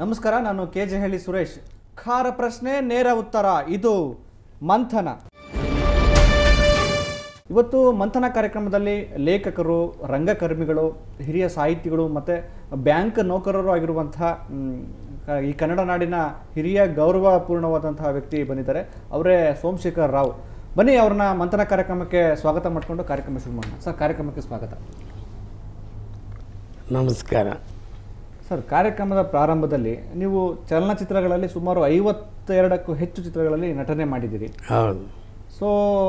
ನಮಸ್ಕಾರ ನಾನು K J ಹಳ್ಳಿ ಸುರೇಶ್ ಖಾರ ಪ್ರಶ್ನೆ ನೇರ ಉತ್ತರ ಇದು ಮಂಥನ ಇವತ್ತು ಮಂಥನ ಕಾರ್ಯಕ್ರಮದಲ್ಲಿ ಲೇಖಕರು ರಂಗಕರ್ಮಿಗಳು ಹಿರಿಯ ಸಾಹಿತಿಗಳು ಮತ್ತು ಬ್ಯಾಂಕ್ ನೌಕರರು ಆಗಿರುವಂತಹ ಮ್, ಕ- ಈ ಕನ್ನಡ ನಾಡಿನ ಹಿರಿಯ ಗೌರವಪೂರ್ಣವಾದಂತಹ ವ್ಯಕ್ತಿ ಬಂದಿದ್ದಾರೆ ಅವರೇ ಸೋಮಶೇಖರ್ ರಾವ್ ಬನ್ನಿ ಅವ್ರನ್ನ ಮಂಥನ ಕಾರ್ಯಕ್ರಮಕ್ಕೆ ಸ್ವಾಗತ ಮಾಡಿಕೊಂಡು ಕಾರ್ಯಕ್ರಮ ಶುರು ಮಾಡೋಣ ಸರ್ ಕಾರ್ಯಕ್ರಮಕ್ಕೆ ಸ್ವಾಗತ ನಮಸ್ಕಾರ ಸರ್ ಕಾರ್ಯಕ್ರಮದ ಪ್ರಾರಂಭದಲ್ಲಿ ನೀವು ಚಲನಚಿತ್ರಗಳಲ್ಲಿ ಸುಮಾರು ಐವತ್ತೆರಡಕ್ಕೂ ಹೆಚ್ಚು ಚಿತ್ರಗಳಲ್ಲಿ ನಟನೆ ಮಾಡಿದ್ದೀರಿ ಹೌದು ಸೊ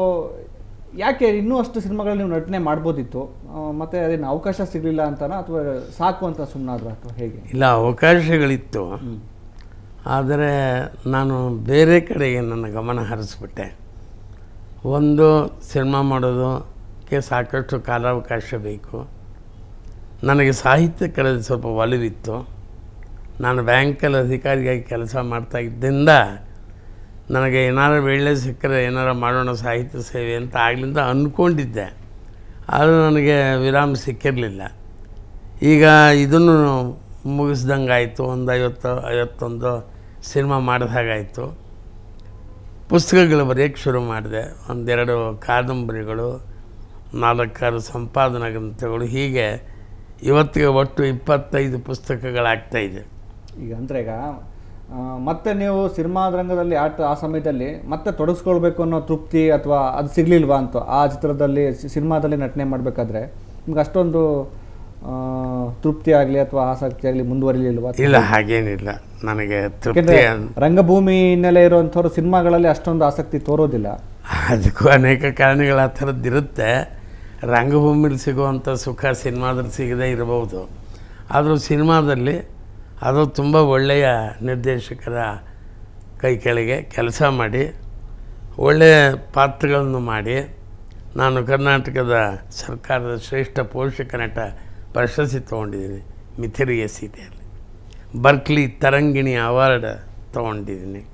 ಯಾಕೆ ಇನ್ನೂ ಅಷ್ಟು ಸಿನಿಮಾಗಳು ನೀವು ನಟನೆ ಮಾಡ್ಬೋದಿತ್ತು ಆ, ಮತ್ತೆ ಅದೇನು ಅವಕಾಶ ಸಿಗಲಿಲ್ಲ ಅಂತನಾ ಅಥವಾ ಸಾಕು ಅಂತ ಸುಮ್ಮನಾದ್ರ ಅಥವಾ ಹೇಗೆ ಇಲ್ಲ ಅವಕಾಶಗಳಿತ್ತು ಆದರೆ ನಾನು ಬೇರೆ ಕಡೆಗೆ ನನ್ನ ಗಮನ ಹರಿಸ್ಬಿಟ್ಟೆ ಒಂದು ಸಿನಿಮಾ ಮಾಡೋದಕ್ಕೆ ಸಾಕಷ್ಟು ಕಾಲಾವಕಾಶ ಬೇಕು ನನಗೆ ಸಾಹಿತ್ಯ ಕಡೆ ಸ್ವಲ್ಪ ಒಲವಿತ್ತು ನಾನು ಬ್ಯಾಂಕಲ್ಲಿ ಅಧಿಕಾರಿಯಾಗಿ ಕೆಲಸ ಮಾಡ್ತಾ ಇದ್ದರಿಂದ ನನಗೆ ಏನಾರು ವೇಳೆ ಸಿಕ್ಕರೆ ಏನಾರು ಮಾಡೋಣ ಸಾಹಿತ್ಯ ಸೇವೆ ಅಂತ ಆಗ್ಲಿಂದ ಅಂದ್ಕೊಂಡಿದ್ದೆ ಆದರೆ ನನಗೆ ವಿರಾಮ ಸಿಕ್ಕಿರಲಿಲ್ಲ ಈಗ ಇದನ್ನು ಮುಗಿಸ್ದಂಗೆ ಆಯಿತು ಒಂದು ಐವತ್ತು ಐವತ್ತೊಂದು ಸಿನಿಮಾ ಮಾಡಿದ ಹಾಗಾಯಿತು ಪುಸ್ತಕಗಳು ಬರೆಯೋಕ್ಕೆ ಶುರು ಮಾಡಿದೆ ಒಂದೆರಡು ಕಾದಂಬರಿಗಳು ನಾಲ್ಕಾರು ಸಂಪಾದನಾ ಗ್ರಂಥಗಳು ಹೀಗೆ ಇವತ್ತಿಗೆ ಒಟ್ಟು ಇಪ್ಪತ್ತೈದು ಪುಸ್ತಕಗಳಾಗ್ತಾಯಿದೆ ಈಗ ಅಂದರೆ ಈಗ ಆ, ಮತ್ತೆ ನೀವು ಸಿನಿಮಾ ರಂಗದಲ್ಲಿ ಆಟ ಆ ಸಮಯದಲ್ಲಿ ಮತ್ತೆ ತೊಡಗಿಸ್ಕೊಳ್ಬೇಕು ಅನ್ನೋ ತೃಪ್ತಿ ಅಥವಾ ಅದು ಸಿಗ್ಲಿಲ್ವಾ ಅಂತ ಆ ಚಿತ್ರದಲ್ಲಿ ಸಿ- ಸಿನಿಮಾದಲ್ಲಿ ನಟನೆ ಮಾಡಬೇಕಾದ್ರೆ ನಿಮ್ಗೆ ಅಷ್ಟೊಂದು ಆ, ತೃಪ್ತಿ ಆಗಲಿ ಅಥವಾ ಆಸಕ್ತಿ ಆಗಲಿ ಮುಂದುವರಿಲಿಲ್ವಾ ಇಲ್ಲ ಹಾಗೇನಿಲ್ಲ ನನಗೆ ತೃಪ್ತಿ ಯಾಕೆಂದ್ರೆ ಅನ್- ರಂಗಭೂಮಿ ಹಿನ್ನೆಲೆ ಇರುವಂಥವ್ರು ಸಿನಿಮಾಗಳಲ್ಲಿ ಅಷ್ಟೊಂದು ಆಸಕ್ತಿ ತೋರೋದಿಲ್ಲ ಅದಕ್ಕೂ ಅನೇಕ ಕಾರಣಗಳು ಆ ಥರದ್ದಿರುತ್ತೆ ರಂಗಭೂಮಿಲಿ ಸಿಗುವಂಥ ಸುಖ ಸಿನಿಮಾದಲ್ಲಿ ಸಿಗದೇ ಇರಬಹುದು ಆದರೂ ಸಿನಿಮಾದಲ್ಲಿ ಅದು ತುಂಬ ಒಳ್ಳೆಯ ನಿರ್ದೇಶಕರ ಕೈ ಕೆಳಗೆ ಕೆಲಸ ಮಾಡಿ ಒಳ್ಳೆಯ ಪಾತ್ರಗಳನ್ನು ಮಾಡಿ ನಾನು ಕರ್ನಾಟಕದ ಸರ್ಕಾರದ ಶ್ರೇಷ್ಠ ಪೋಷಕ ನಟ ಪ್ರಶಸ್ತಿ ತೊಗೊಂಡಿದ್ದೀನಿ ಮಿಥಿರಿಯ ಸೀತೆಯಲ್ಲಿ ಬರ್ಕ್ಲಿ ತರಂಗಿಣಿ ಅವಾರ್ಡ್ ತೊಗೊಂಡಿದ್ದೀನಿ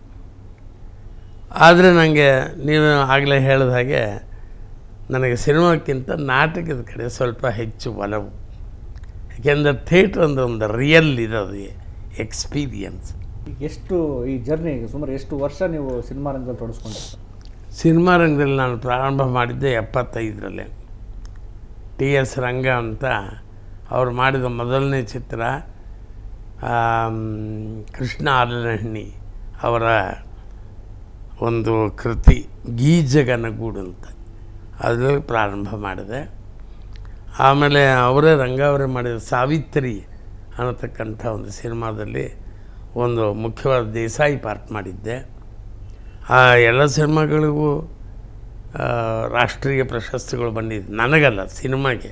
ಆದರೆ ನನಗೆ ನೀವು ಆಗಲೇ ಹೇಳಿದ ಹಾಗೆ ನನಗೆ ಸಿನಿಮಾಕ್ಕಿಂತ ನಾಟಕದ ಕಡೆ ಸ್ವಲ್ಪ ಹೆಚ್ಚು ಒಲವು ಯಾಕೆಂದರೆ ಥಿಯೇಟ್ರ್ ಅಂದರೆ ಒಂದು ರಿಯಲ್ ಇರೋದು ಎಕ್ಸ್ಪೀರಿಯನ್ಸ್ ಈಗ ಎಷ್ಟು ಈ ಜರ್ನಿ ಸುಮಾರು ಎಷ್ಟು ವರ್ಷ ನೀವು ಸಿನಿಮಾ ರಂಗದಲ್ಲಿ ತೊಡಗಿಸ್ಕೊಂಡ್ರಿ ಸಿನಿಮಾ ರಂಗದಲ್ಲಿ ನಾನು ಪ್ರಾರಂಭ ಮಾಡಿದ್ದೆ ಎಪ್ಪತ್ತೈದರಲ್ಲಿ ಟಿ ಎಸ್ ರಂಗ ಅಂತ ಅವರು ಮಾಡಿದ ಮೊದಲನೇ ಚಿತ್ರ ಆಮ್, ಕೃಷ್ಣ ಆಲನಹಣ್ಣಿ ಅವರ ಒಂದು ಕೃತಿ ಗೀಜಗನಗೂಡು ಅಂತ ಅದರಲ್ಲಿ ಪ್ರಾರಂಭ ಮಾಡಿದೆ ಆಮೇಲೆ ಅವರೇ ರಂಗ ಅವರೇ ಮಾಡಿದ ಸಾವಿತ್ರಿ ಅನ್ನತಕ್ಕಂಥ ಒಂದು ಸಿನಿಮಾದಲ್ಲಿ ಒಂದು ಮುಖ್ಯವಾದ ದೇಸಾಯಿ ಪಾರ್ಟ್ ಮಾಡಿದ್ದೆ ಆ ಎಲ್ಲ ಸಿನಿಮಾಗಳಿಗೂ ಆ, ರಾಷ್ಟ್ರೀಯ ಪ್ರಶಸ್ತಿಗಳು ಬಂದಿದೆ ನನಗಲ್ಲ ಸಿನಿಮಾಗೆ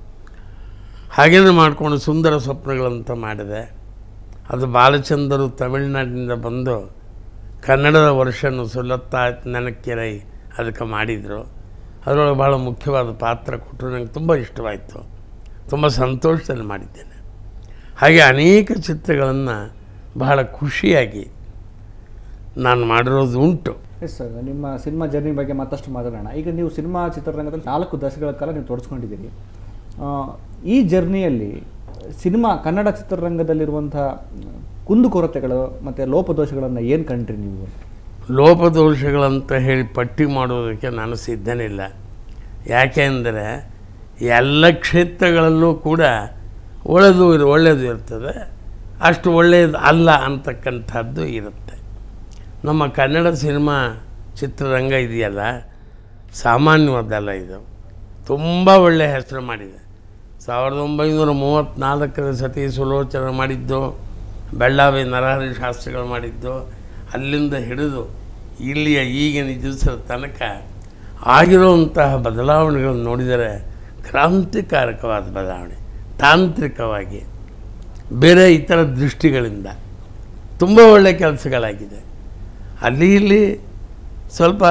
ಹಾಗೇನೆ ಮಾಡಿಕೊಂಡು ಸುಂದರ ಸ್ವಪ್ನಗಳಂತ ಮಾಡಿದೆ ಅದು ಬಾಲಚಂದರು ತಮಿಳುನಾಡಿನಿಂದ ಬಂದು ಕನ್ನಡದ ವರ್ಷನು ಸುಲತ್ತ ನೆನಕ್ಕೆರೈ ಅದಕ್ಕೆ ಮಾಡಿದರು ಅದರೊಳಗೆ ಭಾಳ ಮುಖ್ಯವಾದ ಪಾತ್ರ ಕೊಟ್ಟರು ನನಗೆ ತುಂಬ ಇಷ್ಟವಾಯಿತು ತುಂಬ ಸಂತೋಷದಲ್ಲಿ ಮಾಡಿದ್ದೇನೆ ಹಾಗೆ ಅನೇಕ ಚಿತ್ರಗಳನ್ನು ಬಹಳ ಖುಷಿಯಾಗಿ ನಾನು ಮಾಡಿರೋದು ಉಂಟು ಎಸ್ ಸರ್ ನಿಮ್ಮ ಸಿನಿಮಾ ಜರ್ನಿ ಬಗ್ಗೆ ಮತ್ತಷ್ಟು ಮಾತಾಡೋಣ ಈಗ ನೀವು ಸಿನಿಮಾ ಚಿತ್ರರಂಗದಲ್ಲಿ ನಾಲ್ಕು ದಶಕಗಳ ಕಾಲ ನೀವು ತೊಡಸ್ಕೊಂಡಿದ್ದೀರಿ ಆ, ಈ ಜರ್ನಿಯಲ್ಲಿ ಸಿನಿಮಾ ಕನ್ನಡ ಚಿತ್ರರಂಗದಲ್ಲಿರುವಂಥ ಕುಂದುಕೊರತೆಗಳು ಮತ್ತು ಲೋಪದೋಷಗಳನ್ನು ಏನು ಕಂಡ್ರಿ ನೀವು ಲೋಪದೋಷಗಳಂತ ಹೇಳಿ ಪಟ್ಟಿ ಮಾಡೋದಕ್ಕೆ ನಾನು ಸಿದ್ಧನಿಲ್ಲ ಯಾಕೆಂದರೆ ಎಲ್ಲ ಕ್ಷೇತ್ರಗಳಲ್ಲೂ ಕೂಡ ಒಳ್ಳೆಯದು ಇರು ಒಳ್ಳೆಯದು ಇರ್ತದೆ ಅಷ್ಟು ಒಳ್ಳೆಯದು ಅಲ್ಲ ಅಂತಕ್ಕಂಥದ್ದು ಇರುತ್ತೆ ನಮ್ಮ ಕನ್ನಡ ಸಿನಿಮಾ ಚಿತ್ರರಂಗ ಇದೆಯಲ್ಲ ಸಾಮಾನ್ಯವಾದಲ್ಲ ಇದು ತುಂಬ ಒಳ್ಳೆಯ ಹೆಸರು ಮಾಡಿದೆ ಸಾವಿರದ ಒಂಬೈನೂರ ಮೂವತ್ತ್ನಾಲ್ಕರ ಸತಿ ಸುಲೋಚನ ಮಾಡಿದ್ದು ಬೆಳ್ಳಾವಿ ನರಹರಿ ಶಾಸ್ತ್ರಿಗಳು ಮಾಡಿದ್ದು ಅಲ್ಲಿಂದ ಹಿಡಿದು ಇಲ್ಲಿಯ ಈಗಿನ ದಿವಸದ ತನಕ ಆಗಿರುವಂತಹ ಬದಲಾವಣೆಗಳನ್ನು ನೋಡಿದರೆ ಕ್ರಾಂತಿಕಾರಕವಾದ ಬದಲಾವಣೆ ತಾಂತ್ರಿಕವಾಗಿ ಬೇರೆ ಇತರ ದೃಷ್ಟಿಗಳಿಂದ ತುಂಬ ಒಳ್ಳೆಯ ಕೆಲಸಗಳಾಗಿದೆ ಅಲ್ಲಿ ಇಲ್ಲಿ ಸ್ವಲ್ಪ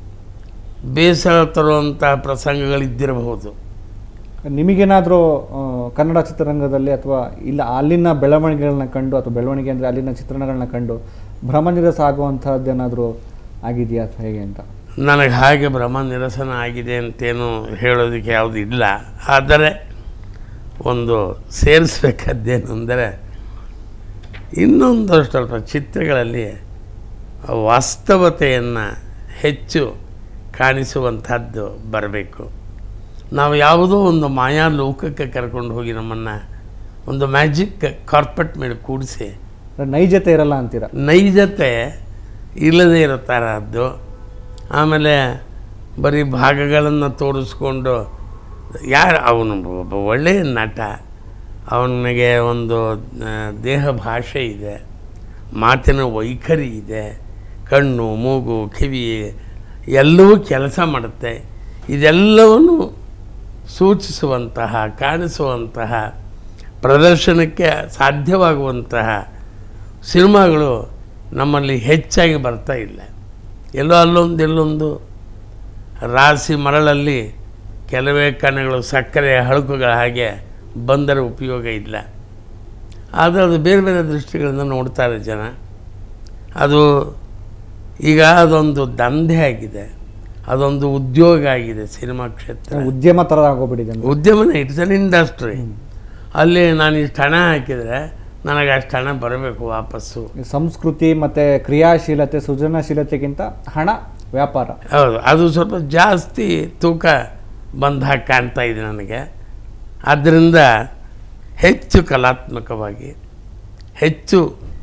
ಬೇಸರ ತರುವಂತಹ ಪ್ರಸಂಗಗಳಿದ್ದಿರಬಹುದು ನಿಮಗೇನಾದರೂ ಕನ್ನಡ ಚಿತ್ರರಂಗದಲ್ಲಿ ಅಥವಾ ಇಲ್ಲ ಅಲ್ಲಿನ ಬೆಳವಣಿಗೆಗಳನ್ನ ಕಂಡು ಅಥವಾ ಬೆಳವಣಿಗೆ ಅಂದರೆ ಅಲ್ಲಿನ ಚಿತ್ರಣಗಳನ್ನ ಕಂಡು ಭ್ರಮನಿರಸ ಆಗುವಂಥದ್ದು ಏನಾದರೂ ಆಗಿದೆಯಾ ಅಥವಾ ಹೇಗೆ ಅಂತ ನನಗೆ ಹಾಗೆ ಭ್ರಮ ನಿರಸನ ಆಗಿದೆ ಅಂತೇನು ಹೇಳೋದಕ್ಕೆ ಯಾವುದು ಇಲ್ಲ ಆದರೆ ಒಂದು ಸೇರಿಸ್ಬೇಕಾದ್ದೇನು ಅಂದರೆ ಇನ್ನೊಂದು ಸ್ವಲ್ಪ ಚಿತ್ರಗಳಲ್ಲಿ ವಾಸ್ತವತೆಯನ್ನು ಹೆಚ್ಚು ಕಾಣಿಸುವಂಥದ್ದು ಬರಬೇಕು ನಾವು ಯಾವುದೋ ಒಂದು ಮಾಯಾ ಲೋಕಕ್ಕೆ ಕರ್ಕೊಂಡು ಹೋಗಿ ನಮ್ಮನ್ನು ಒಂದು ಮ್ಯಾಜಿಕ್ ಕಾರ್ಪೆಟ್ ಮೇಲೆ ಕೂಡಿಸಿ ನೈಜತೆ ಇರಲ್ಲ ಅಂತೀರ ನೈಜತೆ ಇಲ್ಲದೇ ಇರೋ ಥರದ್ದು ಆಮೇಲೆ ಬರೀ ಭಾಗಗಳನ್ನು ತೋರಿಸ್ಕೊಂಡು ಯಾರು ಅವನು ಒಬ್ಬ ಒಳ್ಳೆಯ ನಟ ಅವನಿಗೆ ಒಂದು ಆ, ದೇಹ ಭಾಷೆ ಇದೆ ಮಾತಿನ ವೈಖರಿ ಇದೆ ಕಣ್ಣು ಮೂಗು ಕಿವಿ ಎಲ್ಲವೂ ಕೆಲಸ ಮಾಡುತ್ತೆ ಇದೆಲ್ಲವನ್ನು ಸೂಚಿಸುವಂತಹ ಕಾಣಿಸುವಂತಹ ಪ್ರದರ್ಶನಕ್ಕೆ ಸಾಧ್ಯವಾಗುವಂತಹ ಸಿನಿಮಾಗಳು ನಮ್ಮಲ್ಲಿ ಹೆಚ್ಚಾಗಿ ಬರ್ತಾ ಇಲ್ಲ ಎಲ್ಲೋ ಅಲ್ಲೊಂದು ಎಲ್ಲೊಂದು ರಾಶಿ ಮರಳಲ್ಲಿ ಕೆಲವೇ ಕಣಗಳು ಸಕ್ಕರೆ ಹಳುಕುಗಳ ಹಾಗೆ ಬಂದರೆ ಉಪಯೋಗ ಇಲ್ಲ ಆದರೆ ಅದು ಬೇರೆ ಬೇರೆ ದೃಷ್ಟಿಗಳಿಂದ ನೋಡ್ತಾರೆ ಜನ ಅದು ಈಗ ಅದೊಂದು ದಂಧೆ ಆಗಿದೆ ಅದೊಂದು ಉದ್ಯೋಗ ಆಗಿದೆ ಸಿನಿಮಾ ಕ್ಷೇತ್ರ ಉದ್ಯಮ ಥರ ಆಗೋಗ್ಬಿಟ್ಟಿದೆ ಅಂದ್ರೆ. ಉದ್ಯಮನೇ ಇಟ್ಸ್ ಅನ್ ಇಂಡಸ್ಟ್ರಿ ಅಲ್ಲಿ ನಾನು ಇಷ್ಟು ಹಣ ಹಾಕಿದರೆ ನನಗೆ ಅಷ್ಟು ಹಣ ಬರಬೇಕು ವಾಪಸ್ಸು ಈ ಸಂಸ್ಕೃತಿ ಮತ್ತು ಕ್ರಿಯಾಶೀಲತೆ ಸೃಜನಶೀಲತೆಗಿಂತ ಹಣ ವ್ಯಾಪಾರ ಹೌದು ಅದು ಸ್ವಲ್ಪ ಜಾಸ್ತಿ ತೂಕ ಬಂದ ಹಾಗೆ ಕಾಣ್ತಾ ಇದೆ ನನಗೆ ಆದ್ದರಿಂದ ಹೆಚ್ಚು ಕಲಾತ್ಮಕವಾಗಿ ಹೆಚ್ಚು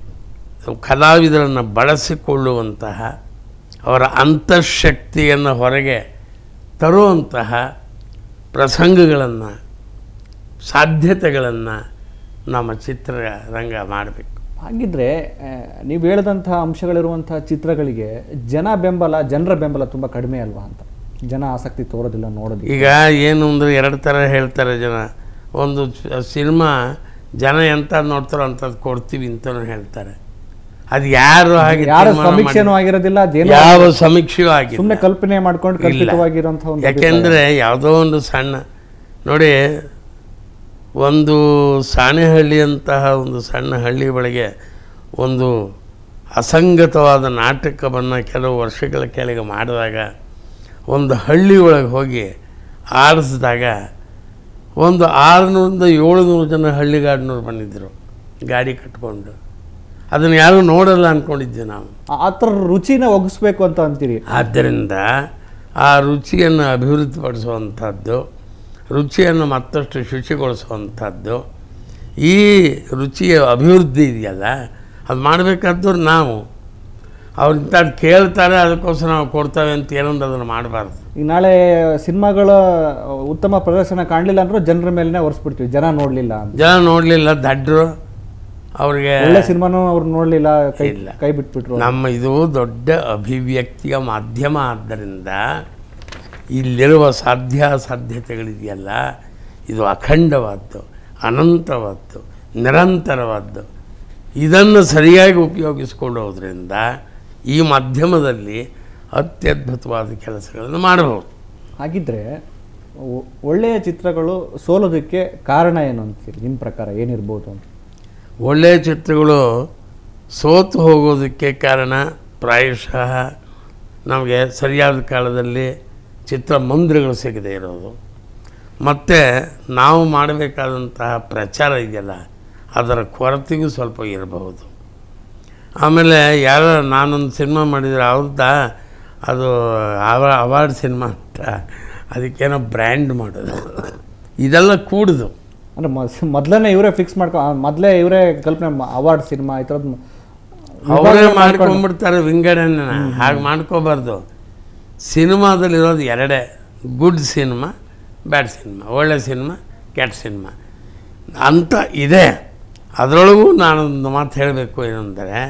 ಕಲಾವಿದರನ್ನು ಬಳಸಿಕೊಳ್ಳುವಂತಹ ಅವರ ಅಂತಃಶಕ್ತಿಯನ್ನು ಹೊರಗೆ ತರುವಂತಹ ಪ್ರಸಂಗಗಳನ್ನು ಸಾಧ್ಯತೆಗಳನ್ನು ನಮ್ಮ ಚಿತ್ರರಂಗ ಮಾಡಬೇಕು ಹಾಗಿದ್ರೆ ಆ, ನೀವು ಹೇಳಿದಂತಹ ಅಂಶಗಳಿರುವಂತಹ ಚಿತ್ರಗಳಿಗೆ ಜನ ಬೆಂಬಲ ಜನರ ಬೆಂಬಲ ತುಂಬ ಕಡಿಮೆ ಅಲ್ವಾ ಅಂತ ಜನ ಆಸಕ್ತಿ ತೋರೋದಿಲ್ಲ ನೋಡೋದಿಲ್ಲ ಈಗ ಏನು ಅಂದರೆ ಎರಡು ಥರ ಹೇಳ್ತಾರೆ ಜನ ಒಂದು ಸ- ಸಿನಿಮಾ ಜನ ಎಂತ ನೋಡ್ತಾರೋ ಅಂಥದ್ದು ಕೊಡ್ತೀವಿ ಅಂತಲೂ ಹೇಳ್ತಾರೆ ಅದು ಯಾರು ಹಾಗೆ ಯಾರ ತೀರ್ಮಾನ ಸಮೀಕ್ಷೆನೂ ಮಾಡಿ- ಆಗಿರೋದಿಲ್ಲ ಅದೇನು ಯಾವ ಸಮೀಕ್ಷೆಯೂ ಆಗಿಲ್ಲ ಸುಮ್ಮನೆ ಕಲ್ಪನೆ ಮಾಡ್ಕೊಂಡು ಇಲ್ಲ. ಕಲ್ಪಿತವಾಗಿರುವಂತಹ ಒಂದು ಯಾಕೆಂದರೆ ಯಾವುದೋ ಒಂದು ಸಣ್ಣ ನೋಡಿ ಒಂದು ಸಾಣೆಹಳ್ಳಿಯಂತಹ ಒಂದು ಸಣ್ಣ ಹಳ್ಳಿ ಒಳಗೆ ಒಂದು ಅಸಂಗತವಾದ ನಾಟಕವನ್ನು ಕೆಲವು ವರ್ಷಗಳ ಕೆಳಗೆ ಮಾಡಿದಾಗ ಒಂದು ಹಳ್ಳಿ ಒಳಗೆ ಹೋಗಿ ಆಡಿಸಿದಾಗ ಒಂದು ಆರುನೂರಿಂದ ಏಳುನೂರು ಜನ ಹಳ್ಳಿಗಾಡಿನವ್ರು ಬಂದಿದ್ದರು ಗಾಡಿ ಕಟ್ಕೊಂಡು ಅದನ್ನು ಯಾರೂ ನೋಡಲ್ಲ ಅಂದ್ಕೊಂಡಿದ್ವಿ ನಾವು ಆ- ಆ ಥರ ರುಚಿನ ಒಗ್ಗಿಸ್ಬೇಕು ಅಂತ ಅಂತೀರಿ ಆದ್ದರಿಂದ ಆ ರುಚಿಯನ್ನು ಅಭಿವೃದ್ಧಿಪಡಿಸುವಂಥದ್ದು ರುಚಿಯನ್ನು ಮತ್ತಷ್ಟು ಶುಚಿಗೊಳಿಸುವಂಥದ್ದು ಈ ರುಚಿಯ ಅಭಿವೃದ್ಧಿ ಇದೆಯಲ್ಲ ಅದು ಮಾಡಬೇಕಾದವ್ರು ನಾವು ಅವ್ರು ಇಂಥದ್ದು ಕೇಳ್ತಾರೆ ಅದಕ್ಕೋಸ್ಕರ ನಾವು ಕೊಡ್ತೇವೆ ಅಂತ ಏನೊಂದು ಅದನ್ನು ಮಾಡಬಾರ್ದು ಈಗ ನಾಳೆ ಸಿನಿಮಾಗಳ ಉತ್ತಮ ಪ್ರದರ್ಶನ ಕಾಣಲಿಲ್ಲ ಅಂದ್ರೂ ಜನರ ಮೇಲೆನೆ ಒರೆಸ್ಬಿಡ್ತೀವಿ ಜನ ನೋಡಲಿಲ್ಲ ಅಂತ ಜನ ನೋಡಲಿಲ್ಲ ದಡ್ರು ಅವ್ರಿಗೆ ಒಳ್ಳೆ ಸಿನಿಮಾನು ಅವ್ರು ನೋಡಲಿಲ್ಲ ಕೈ ಇಲ್ಲ. ಕೈ ಬಿಟ್ಬಿಟ್ರು ನಮ್ಮ ಇದು ದೊಡ್ಡ ಅಭಿವ್ಯಕ್ತಿಯ ಮಾಧ್ಯಮ ಆದ್ದರಿಂದ ಇಲ್ಲಿರುವ ಸಾಧ್ಯಾಸಾಧ್ಯತೆಗಳಿದೆಯಲ್ಲ ಇದು ಅಖಂಡವಾದ್ದು ಅನಂತವಾದ್ದು ನಿರಂತರವಾದ್ದು ಇದನ್ನು ಸರಿಯಾಗಿ ಉಪಯೋಗಿಸ್ಕೊಳ್ಳೋದ್ರಿಂದ ಈ ಮಾಧ್ಯಮದಲ್ಲಿ ಅತ್ಯದ್ಭುತವಾದ ಕೆಲಸಗಳನ್ನು ಮಾಡಬಹುದು ಹಾಗಿದ್ರೆ ಒ- ಒಳ್ಳೆಯ ಚಿತ್ರಗಳು ಸೋಲೋದಕ್ಕೆ ಕಾರಣ ಏನು ಅಂತೀರಿ ನಿಮ್ಮ ಪ್ರಕಾರ ಏನಿರ್ಬೋದು ಅಂತ ಒಳ್ಳೆಯ ಚಿತ್ರಗಳು ಸೋತು ಹೋಗೋದಕ್ಕೆ ಕಾರಣ ಪ್ರಾಯಶಃ ನಮಗೆ ಸರಿಯಾದ ಕಾಲದಲ್ಲಿ ಚಿತ್ರಮಂದಿರಗಳು ಸಿಗದೇ ಇರೋದು ಮತ್ತು ನಾವು ಮಾಡಬೇಕಾದಂತಹ ಪ್ರಚಾರ ಇದೆಯಲ್ಲ ಅದರ ಕೊರತೆಗೂ ಸ್ವಲ್ಪ ಇರಬಹುದು ಆಮೇಲೆ ಯಾರೋ ನಾನೊಂದು ಸಿನಿಮಾ ಮಾಡಿದರೆ ಅವ್ರದ್ದ ಅದು ಅವ ಅವಾರ್ಡ್ ಸಿನಿಮಾ ಅಂತ ಅದಕ್ಕೇನೋ ಬ್ರ್ಯಾಂಡ್ ಮಾಡೋದು ಇದೆಲ್ಲ ಕೂಡುದು ಅಂದ್ರೆ ಮೊದಲನೇ ಇವರೇ ಫಿಕ್ಸ್ ಮಾಡ್ಕೊ ಮೊದಲೇ ಇವರೇ ಕಲ್ಪನೆ ಅವಾರ್ಡ್ ಸಿನಿಮಾ ಈ ಥರದ್ದು ಅವರೇ ಮಾಡ್ಕೊಂಡ್ಬಿಡ್ತಾರೆ ವಿಂಗಡಣೆನ ಹಾಗೆ ಮಾಡ್ಕೋಬಾರ್ದು ಸಿನಿಮಾದಲ್ಲಿರೋದು ಎರಡೇ ಗುಡ್ ಸಿನಿಮಾ ಬ್ಯಾಡ್ ಸಿನಿಮಾ ಒಳ್ಳೆ ಸಿನಿಮಾ ಕೆಟ್ಟ ಸಿನಿಮಾ ಅಂತ ಇದೆ ಅದರೊಳಗೂ ನಾನೊಂದು ಮಾತು ಹೇಳಬೇಕು ಏನಂದರೆ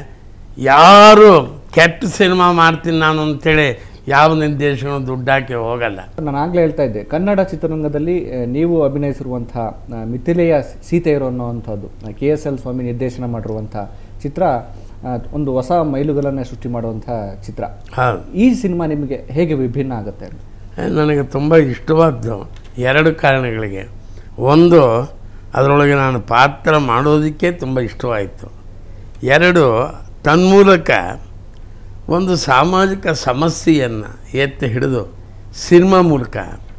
ಯಾರು ಕೆಟ್ಟ ಸಿನಿಮಾ ಮಾಡ್ತೀನಿ ನಾನು ಅಂತೇಳಿ ಯಾವ ನಿರ್ದೇಶಕನು ದುಡ್ಡು ಹಾಕಿ ಹೋಗಲ್ಲ ನಾನು ಆಗಲೇ ಹೇಳ್ತಾ ಇದ್ದೆ ಕನ್ನಡ ಚಿತ್ರರಂಗದಲ್ಲಿ ಆ, ನೀವು ಅಭಿನಯಿಸಿರುವಂಥ ಆ, ಮಿಥಿಲೆಯ ಸೀತೆಯರು ಅನ್ನುವಂಥದ್ದು ಕೆ ಎಸ್ ಎಲ್ ಸ್ವಾಮಿ ನಿರ್ದೇಶನ ಮಾಡಿರುವಂಥ ಚಿತ್ರ ಆ, ಒಂದು ಹೊಸ ಮೈಲುಗಲನ್ನೇ ಸೃಷ್ಟಿ ಮಾಡುವಂಥ ಚಿತ್ರ ಹೌದು ಈ ಸಿನಿಮಾ ನಿಮಗೆ ಹೇಗೆ ವಿಭಿನ್ನ ಆಗುತ್ತೆ ನನಗೆ ತುಂಬ ಇಷ್ಟವಾದ್ದು ಎರಡು ಕಾರಣಗಳಿಗೆ ಒಂದು ಅದರೊಳಗೆ ನಾನು ಪಾತ್ರ ಮಾಡೋದಕ್ಕೆ ತುಂಬ ಇಷ್ಟವಾಯಿತು ಎರಡು ತನ್ಮೂಲಕ ಒಂದು ಸಾಮಾಜಿಕ ಸಮಸ್ಯೆಯನ್ನು ಎತ್ತಿ ಹಿಡಿದು ಸಿನಿಮಾ ಮೂಲಕ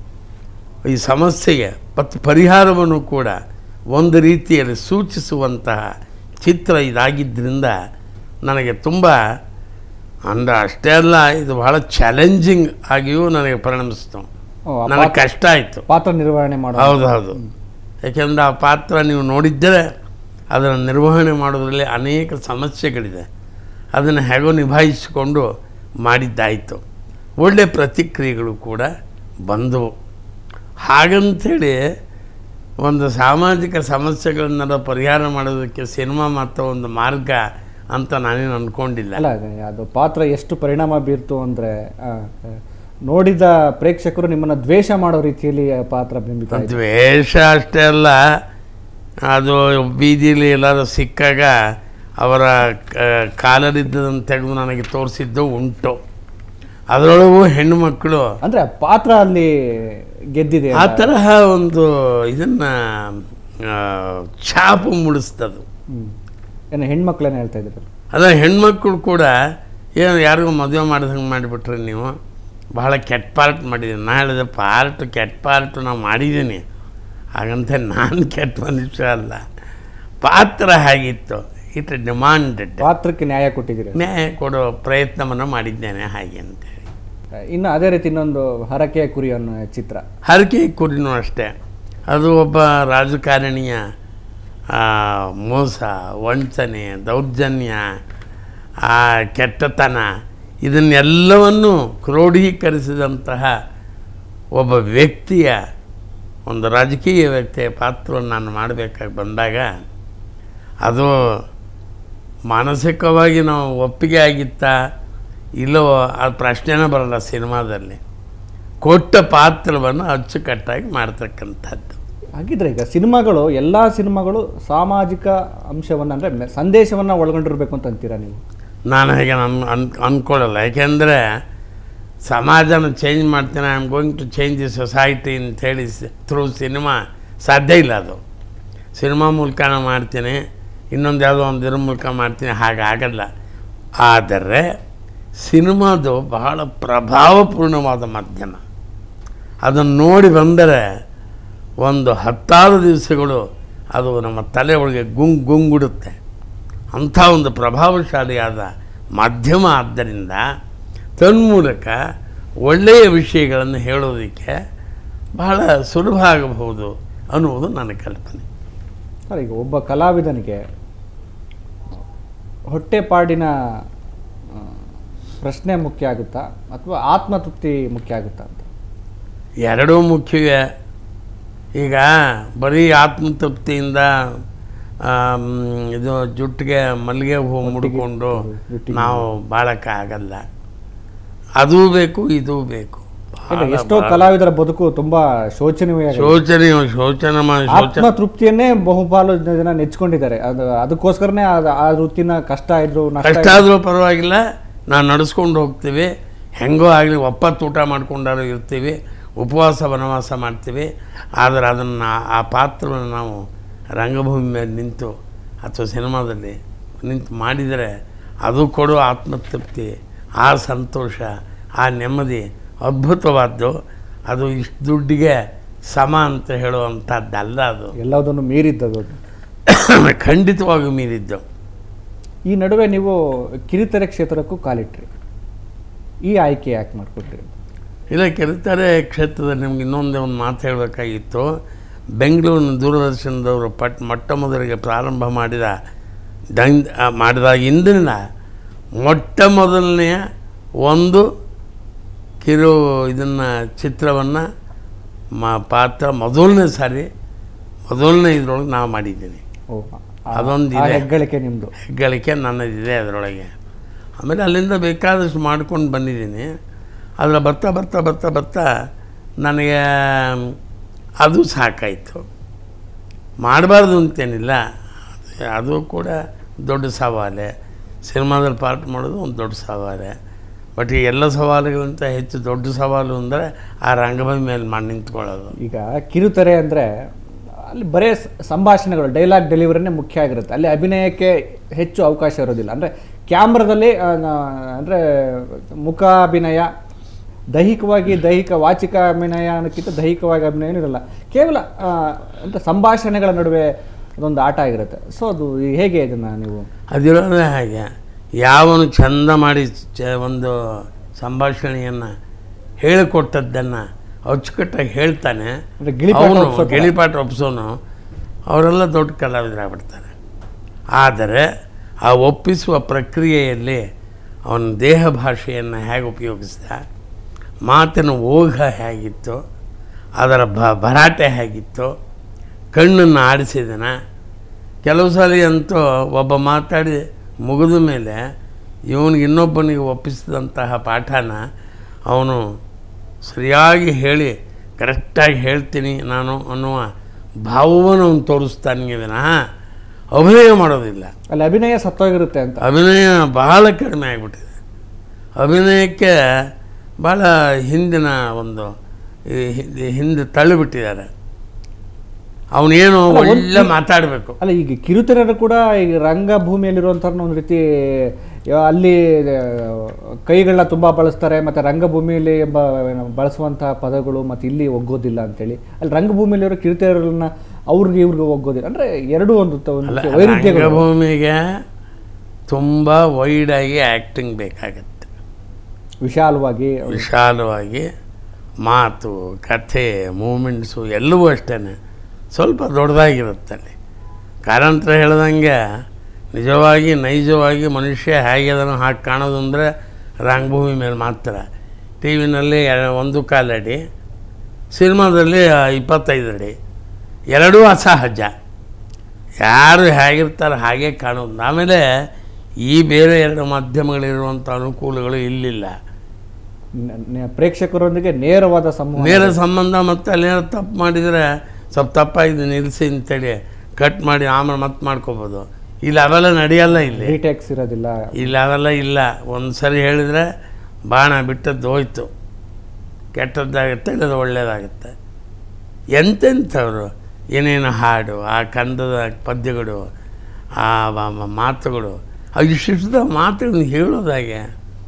ಈ ಸಮಸ್ಯೆಗೆ ಮತ್ತು ಪರಿಹಾರವನ್ನು ಕೂಡ ಒಂದು ರೀತಿಯಲ್ಲಿ ಸೂಚಿಸುವಂತಹ ಚಿತ್ರ ಇದಾಗಿದ್ದರಿಂದ ನನಗೆ ತುಂಬ ಅಂದ್ರೆ ಅಷ್ಟೇ ಅಲ್ಲ ಇದು ಬಹಳ ಚಾಲೆಂಜಿಂಗ್ ಆಗಿಯೂ ನನಗೆ ಪರಿಣಮಿಸ್ತು ಓ, ಆ ನನಗೆ ಕಷ್ಟ ಆಯಿತು ಪಾತ್ರ ನಿರ್ವಹಣೆ ಮಾಡೋ ಹೌದು ಹೌದು ಯಾಕೆಂದರೆ ಆ ಪಾತ್ರ ನೀವು ನೋಡಿದ್ದರೆ ಅದನ್ನು ನಿರ್ವಹಣೆ ಮಾಡೋದ್ರಲ್ಲಿ ಅನೇಕ ಸಮಸ್ಯೆಗಳಿದೆ ಅದನ್ನು ಹೇಗೋ ನಿಭಾಯಿಸಿಕೊಂಡು ಮಾಡಿದ್ದಾಯಿತು ಒಳ್ಳೆಯ ಪ್ರತಿಕ್ರಿಯೆಗಳು ಕೂಡ ಬಂದವು ಹಾಗಂಥೇಳಿ ಒಂದು ಸಾಮಾಜಿಕ ಸಮಸ್ಯೆಗಳನ್ನೆಲ್ಲ ಪರಿಹಾರ ಮಾಡೋದಕ್ಕೆ ಸಿನಿಮಾ ಮಾತ್ರ ಒಂದು ಮಾರ್ಗ ಅಂತ ನಾನೇನು ಅಂದ್ಕೊಂಡಿಲ್ಲ ಅಲ್ಲ ಅದು- ಅದು ಪಾತ್ರ ಎಷ್ಟು ಪರಿಣಾಮ ಬೀರ್ತು ಅಂದ್ರೆ ಆ, ಆ, ನೋಡಿದ ಪ್ರೇಕ್ಷಕರು ನಿಮ್ಮನ್ನ ದ್ವೇಷ ಮಾಡೋ ರೀತಿಯಲ್ಲಿ ಆ ಪಾತ್ರ ಬಿಂಬಿತ ಆಯ್ತು. ದ್ವೇಷ ಅಷ್ಟೇ ಅಲ್ಲ ಅದು ಬೀದಿಲಿ ಎಲ್ಲಾರು ಸಿಕ್ಕಾಗ ಅವರ ಕ- ಕಾಲಲ್ಲಿದ್ದದನ್ನು ತೆಗೆದು ನನಗೆ ತೋರಿಸಿದ್ದು ಉಂಟು ಅದರೊಳಗೂ ಹೆಣ್ಣು ಮಕ್ಕಳು ಅಂದ್ರೆ ಆ ಪಾತ್ರ ಅಲ್ಲಿ ಗೆದ್ದಿದೆ ಆ ತರಹ ಒಂದು ಇದನ್ನು ಛಾಪು ಮೂಡಿಸ್ತದು ಹ್ಮ್. ಏನು ಹೆಣ್ಮಕ್ಳೇನು ಹೇಳ್ತಾ ಇದ್ರು ಅದ ಹೆಣ್ಮಕ್ಳು ಕೂಡ ಏನು ಯಾರಿಗೂ ಮದುವೆ ಮಾಡಿದಂಗೆ ಮಾಡಿಬಿಟ್ರೆ ನೀವು ಬಹಳ ಕೆಟ್ಟ ಪಾರ್ಟ್ ಮಾಡಿದ್ದೀನಿ ನಾ ಹೇಳಿದೆ ಪಾರ್ಟ್ ಕೆಟ್ಟ ಪಾರ್ಟ್ ನಾವು ಮಾಡಿದ್ದೀನಿ ಹಾಗಂತ ನಾನು ಕೆಟ್ಟ ಮನುಷ್ಯ ಅಲ್ಲ ಪಾತ್ರ ಹಾಗಿತ್ತು ಇಟ್ ಡಿಮಾಂಡೆಡ್ ಪಾತ್ರಕ್ಕೆ ನ್ಯಾಯ ಕೊಟ್ಟಿದ್ದೀರಿ ನ್ಯಾಯ ಕೊಡೋ ಪ್ರಯತ್ನವನ್ನು ಮಾಡಿದ್ದೇನೆ ಹಾಗೆ ಅಂತೇಳಿ ಇನ್ನು ಅದೇ ರೀತಿ ಇನ್ನೊಂದು ಹರಕೆಯ ಕುರಿ ಅನ್ನೋ ಚಿತ್ರ ಹರಕೆ ಕುರಿನೂ ಅಷ್ಟೇ ಅದು ಒಬ್ಬ ರಾಜಕಾರಣಿಯ ಆ, ಮೋಸ ವಂಚನೆ ದೌರ್ಜನ್ಯ ಆ ಕೆಟ್ಟತನ ಇದನ್ನೆಲ್ಲವನ್ನು ಕ್ರೋಢೀಕರಿಸಿದಂತಹ ಒಬ್ಬ ವ್ಯಕ್ತಿಯ ಒಂದು ರಾಜಕೀಯ ವ್ಯಕ್ತಿಯ ಪಾತ್ರವನ್ನು ನಾನು ಮಾಡಬೇಕಾಗಿ ಬಂದಾಗ ಅದು ಮಾನಸಿಕವಾಗಿ ನಾವು ಒಪ್ಪಿಗೆ ಆಗಿತ್ತಾ ಇಲ್ಲವೋ ಅದು ಪ್ರಶ್ನೆನೇ ಬರಲ್ಲ ಸಿನಿಮಾದಲ್ಲಿ ಕೊಟ್ಟ ಪಾತ್ರವನ್ನು ಅಚ್ಚುಕಟ್ಟಾಗಿ ಮಾಡ್ತಕ್ಕಂಥದ್ದು ಹಾಗಿದ್ರೆ ಈಗ ಸಿನಿಮಾಗಳು ಎಲ್ಲ ಸಿನಿಮಾಗಳು ಸಾಮಾಜಿಕ ಅಂಶವನ್ನು ಅಂದರೆ ಮೆ- ಸಂದೇಶವನ್ನು ಒಳಗೊಂಡಿರ್ಬೇಕು ಅಂತ ಅಂತೀರಾ ನೀವು ನಾನು ಹಾಗೆ ಅನ್ ಅನ್ ಅಂದ್ಕೊಳ್ಳಲ್ಲ ಯಾಕೆಂದರೆ ಸಮಾಜನ ಚೇಂಜ್ ಮಾಡ್ತೀನಿ I am going to change the society ಅಂತೇಳಿ ಥ್ರೂ ಸಿನಿಮಾ ಸಾಧ್ಯ ಇಲ್ಲ ಅದು ಸಿನಿಮಾ ಮೂಲಕ ನಾನು ಮಾಡ್ತೀನಿ ಇನ್ನೊಂದು ಯಾವುದೋ ಒಂದು ಇದ್ರ ಮೂಲಕ ಮಾಡ್ತೀನಿ ಹಾಗಾಗಲ್ಲ ಆದರೆ ಸಿನಿಮಾದು ಬಹಳ ಪ್ರಭಾವಪೂರ್ಣವಾದ ಮಾಧ್ಯಮ ಅದನ್ನು ನೋಡಿ ಬಂದರೆ ಒಂದು ಹತ್ತಾರು ದಿವಸಗಳು ಅದು ನಮ್ಮ ತಲೆ ಒಳಗೆ ಗುಂಗ್ ಗುಂಗುಡುತ್ತೆ ಅಂಥ ಒಂದು ಪ್ರಭಾವಶಾಲಿಯಾದ ಮಾಧ್ಯಮ ಆದ್ದರಿಂದ ತನ್ಮೂಲಕ ಒಳ್ಳೆಯ ವಿಷಯಗಳನ್ನು ಹೇಳೋದಕ್ಕೆ ಬಹಳ ಸುಲಭ ಆಗಬಹುದು ಅನ್ನುವುದು ನನ್ನ ಕಲ್ಪನೆ ಸರ್ ಈಗ ಒಬ್ಬ ಕಲಾವಿದನಿಗೆ ಹೊಟ್ಟೆಪಾಡಿನ ಆ, ಪ್ರಶ್ನೆ ಮುಖ್ಯ ಆಗುತ್ತಾ ಅಥವಾ ಆತ್ಮತೃಪ್ತಿ ಮುಖ್ಯ ಆಗುತ್ತಾ ಅಂತ ಎರಡೂ ಮುಖ್ಯವೇ ಈಗ ಬರೀ ಆತ್ಮತೃಪ್ತಿಯಿಂದ ಆಮ್, ಇದು ಜುಟ್ಟಿಗೆ ಮಲ್ಲಿಗೆ ಹೂ ಮುಡ್ಕೊಂಡು ಜುಟ್ಟಿಗೆ ನಾವು ಬಾಳಕ್ಕಾಗಲ್ಲ ಅದೂ ಬೇಕು ಇದೂ ಬೇಕು ಇಲ್ಲ, ಎಷ್ಟೋ ಕಲಾವಿದರ ಬದುಕು ತುಂಬಾ ಶೋಚನೀಯ ಶೋಚನೆ ಶೋಚನೆ ಮಾಡಿ ಶೋಚನೆ ಆತ್ಮತೃಪ್ತಿಯನ್ನೇ ಬಹುಪಾಲು ಜನ ನೆಚ್ಕೊಂಡಿದ್ದಾರೆ ಅದು ಅದಕ್ಕೋಸ್ಕರನೇ ಅದು ಆ ವೃತ್ತಿನ ಕಷ್ಟ ಇದ್ರು ನಷ್ಟ ಕಷ್ಟ ಆದರೂ ಪರವಾಗಿಲ್ಲ ನಾವು ನಡೆಸ್ಕೊಂಡು ಹೋಗ್ತೀವಿ ಹೆಂಗೋ ಆಗಲಿ ಒಪ್ಪತ್ತು ಊಟ ಮಾಡ್ಕೊಂಡಾರು ಇರ್ತೀವಿ ಉಪವಾಸ ವನವಾಸ ಮಾಡ್ತೀವಿ ಆದರೆ ಅದನ್ನು ಆ ಪಾತ್ರವನ್ನು ನಾವು ರಂಗಭೂಮಿ ಮೇಲೆ ನಿಂತು ಅಥವಾ ಸಿನಿಮಾದಲ್ಲಿ ನಿಂತು ಮಾಡಿದರೆ ಅದು ಕೊಡೋ ಆತ್ಮತೃಪ್ತಿ ಆ ಸಂತೋಷ ಆ ನೆಮ್ಮದಿ ಅದ್ಭುತವಾದ್ದು ಅದು ಇಷ್ಟು ದುಡ್ಡಿಗೆ ಸಮ ಅಂತ ಹೇಳುವಂಥದ್ದಲ್ಲ ಅದು ಎಲ್ಲದನ್ನು ಮೀರಿದ್ದದು ಖಂಡಿತವಾಗಿ ಮೀರಿದ್ದು ಈ ನಡುವೆ ನೀವು ಕಿರುತೆರೆ ಕ್ಷೇತ್ರಕ್ಕೂ ಕಾಲಿಟ್ರಿ ಈ ಆಯ್ಕೆ ಯಾಕೆ ಮಾಡ್ಕೊಟ್ರಿ ಇಲ್ಲ ಕೆರೆತಾರೆ ಕ್ಷೇತ್ರದಲ್ಲಿ ನಿಮ್ಗೆ ಇನ್ನೊಂದೇ ಒಂದು ಮಾತು ಹೇಳಬೇಕಾಗಿತ್ತು ಬೆಂಗಳೂರಿನ ದೂರದರ್ಶನದವರು ಪಟ್ ಮೊಟ್ಟ ಮೊದಲಿಗೆ ಪ್ರಾರಂಭ ಮಾಡಿದ ದಂಗ್ ಆ, ಮಾಡಿದಾಗಿಂದಿನ ಮೊಟ್ಟ ಮೊದಲನೆಯ ಒಂದು ಕಿರು ಇದನ್ನು ಚಿತ್ರವನ್ನು ಮಾ ಪಾತ್ರ ಮೊದಲನೇ ಸಾರಿ ಮೊದಲನೇ ಇದ್ರೊಳಗೆ ನಾವು ಮಾಡಿದ್ದೀನಿ ಓ ಆ- ಅದೊಂದು ಆ ಇದೆ. ಹೆಗ್ಗಳಿಕೆ ನಿಮ್ಮದು ಹೆಗ್ಗಳಿಕೆ ನನ್ನದಿದೆ ಅದರೊಳಗೆ ಆಮೇಲೆ ಅಲ್ಲಿಂದ ಬೇಕಾದಷ್ಟು ಮಾಡ್ಕೊಂಡು ಬಂದಿದ್ದೀನಿ ಅದರ ಬರ್ತಾ ಬರ್ತಾ ಬರ್ತಾ ಬರ್ತಾ ನನಗೆ ಅದು ಸಾಕಾಯಿತು ಮಾಡಬಾರ್ದು ಅಂತೇನಿಲ್ಲ ಅದು ಕೂಡ ದೊಡ್ಡ ಸವಾಲೆ ಸಿನಿಮಾದಲ್ಲಿ ಪಾರ್ಟ್ ಮಾಡೋದು ಒಂದು ದೊಡ್ಡ ಸವಾಲೆ ಬಟ್ ಈ ಎಲ್ಲ ಸವಾಲುಗಳಿಂತ ಹೆಚ್ಚು ದೊಡ್ಡ ಸವಾಲು ಅಂದರೆ ಆ ರಂಗಭೂಮಿ ಮೇಲೆ ಮಾಡಿ ನಿಂತ್ಕೊಳ್ಳೋದು ಈಗ ಕಿರುತೆರೆ ಅಂದರೆ ಅಲ್ಲಿ ಬರೇ ಸ- ಸಂಭಾಷಣೆಗಳು ಡೈಲಾಗ್ ಡೆಲಿವರಿನೇ ಮುಖ್ಯ ಆಗಿರುತ್ತೆ ಅಲ್ಲಿ ಅಭಿನಯಕ್ಕೆ ಹೆಚ್ಚು ಅವಕಾಶ ಇರೋದಿಲ್ಲ ಅಂದರೆ ಕ್ಯಾಮ್ರಾದಲ್ಲಿ ಅಂದರೆ ಮುಖಾಭಿನಯ ದೈಹಿಕವಾಗಿ ದೈಹಿಕ ವಾಚಿಕ ಅಭಿನಯ ಅನ್ನೋಕ್ಕಿಂತ ದೈಹಿಕವಾಗಿ ಅಭಿನಯ ಇರಲ್ಲ ಕೇವಲ ಅಂದರೆ ಸಂಭಾಷಣೆಗಳ ನಡುವೆ ಅದೊಂದು ಆಟ ಆಗಿರುತ್ತೆ ಸೊ ಅದು ಹೇಗೆ ಇದನ್ನು ನೀವು ಅದಿರೋದೇ ಹಾಗೆ ಯಾವನು ಚಂದ ಮಾಡಿ ಚ ಒಂದು ಸಂಭಾಷಣೆಯನ್ನು ಹೇಳಿಕೊಟ್ಟದ್ದನ್ನು ಅಚ್ಚುಕಟ್ಟಾಗಿ ಹೇಳ್ತಾನೆ ಅಂದ್ರೆ ಗಿಳಿಪಾಠ ಅವನು ಒಪ್ಸೋ ಥರ. ಗಿಳಿಪಾಠ ಒಪ್ಸೋನು ಅವರೆಲ್ಲ ದೊಡ್ಡ ಕಲಾವಿದರಾಗ್ಬಿಡ್ತಾರೆ ಆದರೆ ಆ ಒಪ್ಪಿಸುವ ಪ್ರಕ್ರಿಯೆಯಲ್ಲಿ ಅವನ ದೇಹ ಭಾಷೆಯನ್ನು ಹೇಗೆ ಉಪಯೋಗಿಸಿದ ಮಾತಿನ ಓಘ ಹೇಗಿತ್ತು ಅದರ ಭ ಭರಾಟೆ ಹೇಗಿತ್ತು ಕಣ್ಣನ್ನು ಆಡಿಸಿದನ ಕೆಲವು ಸಲ ಅಂತೂ ಒಬ್ಬ ಮಾತಾಡಿ ಮುಗಿದ ಮೇಲೆ ಇವನಿಗೆ ಇನ್ನೊಬ್ಬನಿಗೆ ಒಪ್ಪಿಸಿದಂತಹ ಪಾಠನ ಅವನು ಸರಿಯಾಗಿ ಹೇಳಿ ಕರೆಕ್ಟಾಗಿ ಹೇಳ್ತೀನಿ ನಾನು ಅನ್ನುವ ಭಾವವನ್ನು ಅವನು ತೋರಿಸ್ತಾನೆ ವಿನಃ ಅಭಿನಯ ಮಾಡೋದಿಲ್ಲ ಅಲ್ಲಿ ಅಭಿನಯ ಸತ್ತೋಗಿರುತ್ತೆ ಅಂತ ಅಭಿನಯ ಬಹಳ ಕಡಿಮೆ ಆಗಿಬಿಟ್ಟಿದೆ ಅಭಿನಯಕ್ಕೆ ಭಾಳ ಹಿಂದಿನ ಒಂದು ಈ ಹಿಂದೆ ಹಿಂದೆ ತಳ್ಳಿಬಿಟ್ಟಿದ್ದಾರೆ ಅವನೇನು ಒಳ್ಳೆ ಮಾತಾಡಬೇಕು ಅಲ್ಲ ಈಗ ಕಿರುತೆರೆರು ಕೂಡ ಈಗ ರಂಗಭೂಮಿಯಲ್ಲಿರುವಂಥವ್ರನ್ನ ಒಂದು ರೀತಿ ಯಾ- ಅಲ್ಲಿ ಆ, ಕೈಗಳನ್ನ ತುಂಬ ಬಳಸ್ತಾರೆ ಮತ್ತು ರಂಗಭೂಮಿಯಲ್ಲಿ ಎಂಬ ಏನು ಬಳಸುವಂತಹ ಪದಗಳು ಮತ್ತು ಇಲ್ಲಿ ಒಗ್ಗೋದಿಲ್ಲ ಅಂತೇಳಿ ಅಲ್ಲಿ ರಂಗಭೂಮಿಯಲ್ಲಿರೋ ಕಿರುತೆರೆಗಳನ್ನ ಅವ್ರಿಗೆ ಇವ್ರಿಗೆ ಒಗ್ಗೋದಿಲ್ಲ ಅಂದರೆ ಎರಡೂ ಒಂದು ತ- ಒಂದು ಅಲ್ಲ ವೈರುಧ್ಯಗಳು ರಂಗಭೂಮಿಗೆ ತುಂಬ ವೈಡಾಗಿ ಆ್ಯಕ್ಟಿಂಗ್ ಬೇಕಾಗತ್ತೆ ವಿಶಾಲವಾಗಿ ವಿಶಾಲವಾಗಿ ಮಾತು ಕಥೆ ಮೂಮೆಂಟ್ಸು ಎಲ್ಲವೂ ಅಷ್ಟೇ ಸ್ವಲ್ಪ ದೊಡ್ಡದಾಗಿರುತ್ತೆ ಅಲ್ಲಿ ಕಾರಂತರ ಹೇಳ್ದಂಗೆ ನಿಜವಾಗಿ ನೈಜವಾಗಿ ಮನುಷ್ಯ ಹೇಗೆ ಅದನ್ನು ಹಾಗೆ ಕಾಣೋದು ಅಂದರೆ ರಂಗಭೂಮಿ ಮೇಲೆ ಮಾತ್ರ ಟಿ ವಿನಲ್ಲಿ ಒಂದು ಕಾಲಡಿ ಸಿನಿಮಾದಲ್ಲಿ ಇಪ್ಪತ್ತೈದು ಅಡಿ ಎರಡೂ ಅಸಹಜ ಯಾರು ಹೇಗಿರ್ತಾರೆ ಹಾಗೆ ಕಾಣೋದು ಆಮೇಲೆ ಈ ಬೇರೆ ಎರಡು ಮಾಧ್ಯಮಗಳಿರುವಂಥ ಅನುಕೂಲಗಳು ಇಲ್ಲಿಲ್ಲ ನ- ನ- ಪ್ರೇಕ್ಷಕರೊಂದಿಗೆ ನೇರವಾದ ಸಂವಹನ ನೇರ ಸಂಬಂಧ ಮತ್ತು ಅಲ್ಲೇನೋ ತಪ್ಪು ಮಾಡಿದರೆ ಸ್ವಲ್ಪ ತಪ್ಪಾಗಿದೆ ನಿಲ್ಲಿಸಿ ಅಂತೇಳಿ ಕಟ್ ಮಾಡಿ ಆಮೇಲೆ ಮತ್ತೆ ಮಾಡ್ಕೋಬೋದು ಇಲ್ಲಿ ಅವೆಲ್ಲ ನಡೆಯಲ್ಲ ಇಲ್ಲಿ ರೀಟೇಕ್ಸ್ ಇರೋದಿಲ್ಲ ಇಲ್ಲಿ ಅವೆಲ್ಲ ಇಲ್ಲ ಒಂದು ಸರಿ ಹೇಳಿದರೆ ಬಾಣ ಬಿಟ್ಟದ್ದು ಹೋಯ್ತು ಕೆಟ್ಟದ್ದಾಗುತ್ತೆ ಇಲ್ಲದ ಒಳ್ಳೆಯದಾಗುತ್ತೆ ಎಂತೆಂಥವ್ರು ಏನೇನು ಹಾಡು ಆ ಕಂದದ ಪದ್ಯಗಳು ಆ ಮ- ಮ- ಮಾತುಗಳು ಆ ಇಷ್ಟಿಷ್ಟದ ಮಾತುಗಳನ್ನ ಹೇಳೋದಾಗೆ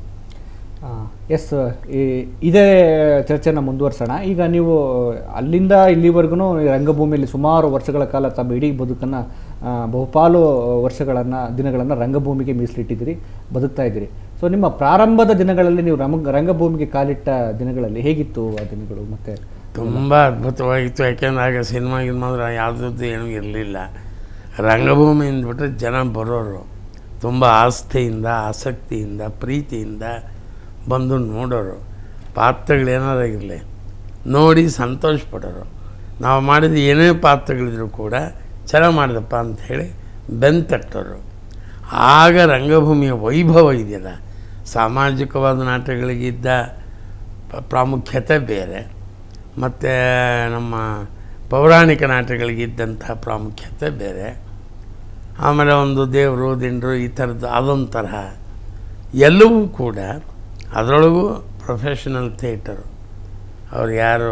ಎಸ್ ಇದೇ ಚರ್ಚೆನ ಮುಂದುವರ್ಸೋಣ ಈಗ ನೀವು ಅಲ್ಲಿಂದ ಇಲ್ಲಿವರೆಗೂ ರಂಗಭೂಮಿಯಲ್ಲಿ ಸುಮಾರು ವರ್ಷಗಳ ಕಾಲ ತಮ್ಮ ಇಡೀ ಬದುಕನ್ನು ಬಹುಪಾಲು ವರ್ಷಗಳನ್ನು ದಿನಗಳನ್ನು ರಂಗಭೂಮಿಗೆ ಮೀಸಲಿಟ್ಟಿದ್ದೀರಿ ಬದುಕ್ತಾ ಇದ್ದೀರಿ ಸೊ ನಿಮ್ಮ ಪ್ರಾರಂಭದ ದಿನಗಳಲ್ಲಿ ನೀವು ರಂಗ ರಂಗಭೂಮಿಗೆ ಕಾಲಿಟ್ಟ ದಿನಗಳಲ್ಲಿ ಹೇಗಿತ್ತು ಆ ದಿನಗಳು ಮತ್ತು ತುಂಬ ಅದ್ಭುತವಾಗಿತ್ತು ಯಾಕೆಂದ್ರೆ ಆಗ ಸಿನಿಮಾ ಗಿನ್ಮಾದ್ರೆ ಯಾವುದದ್ದು ಏನೂ ಇರಲಿಲ್ಲ ರಂಗಭೂಮಿ ಅಂದ್ಬಿಟ್ರೆ ಜನ ಬರೋರು ತುಂಬ ಆಸ್ಥೆಯಿಂದ ಆಸಕ್ತಿಯಿಂದ ಪ್ರೀತಿಯಿಂದ ಬಂದು ನೋಡೋರು ಪಾತ್ರಗಳೇನಾರಾಗಿರಲಿ ನೋಡಿ ಸಂತೋಷ ಪಡೋರು ನಾವು ಮಾಡಿದ ಏನೇ ಪಾತ್ರಗಳಿದ್ರು ಕೂಡ ಚೆನ್ನಾಗಿ ಮಾಡಿದಪ್ಪ ಅಂಥೇಳಿ ಬೆನ್ ತಟ್ಟೋರು ಆಗ ರಂಗಭೂಮಿಯ ವೈಭವ ಇದೆಯಲ್ಲ ಸಾಮಾಜಿಕವಾದ ನಾಟಕಗಳಿಗಿದ್ದ ಪ- ಪ್ರಾಮುಖ್ಯತೆ ಬೇರೆ ಮತ್ತು ನಮ್ಮ ಪೌರಾಣಿಕ ನಾಟಕಗಳಿಗಿದ್ದಂಥ ಪ್ರಾಮುಖ್ಯತೆ ಬೇರೆ ಆಮೇಲೆ ಒಂದು ದೇವರು ದಿಂಡ್ರು ಈ ಥರದ್ದು ಅದೊಂದು ತರಹ ಎಲ್ಲವೂ ಕೂಡ ಅದರೊಳಗೂ ಪ್ರೊಫೆಷನಲ್ ಥಿಯೇಟರು ಅವ್ರು ಯಾರು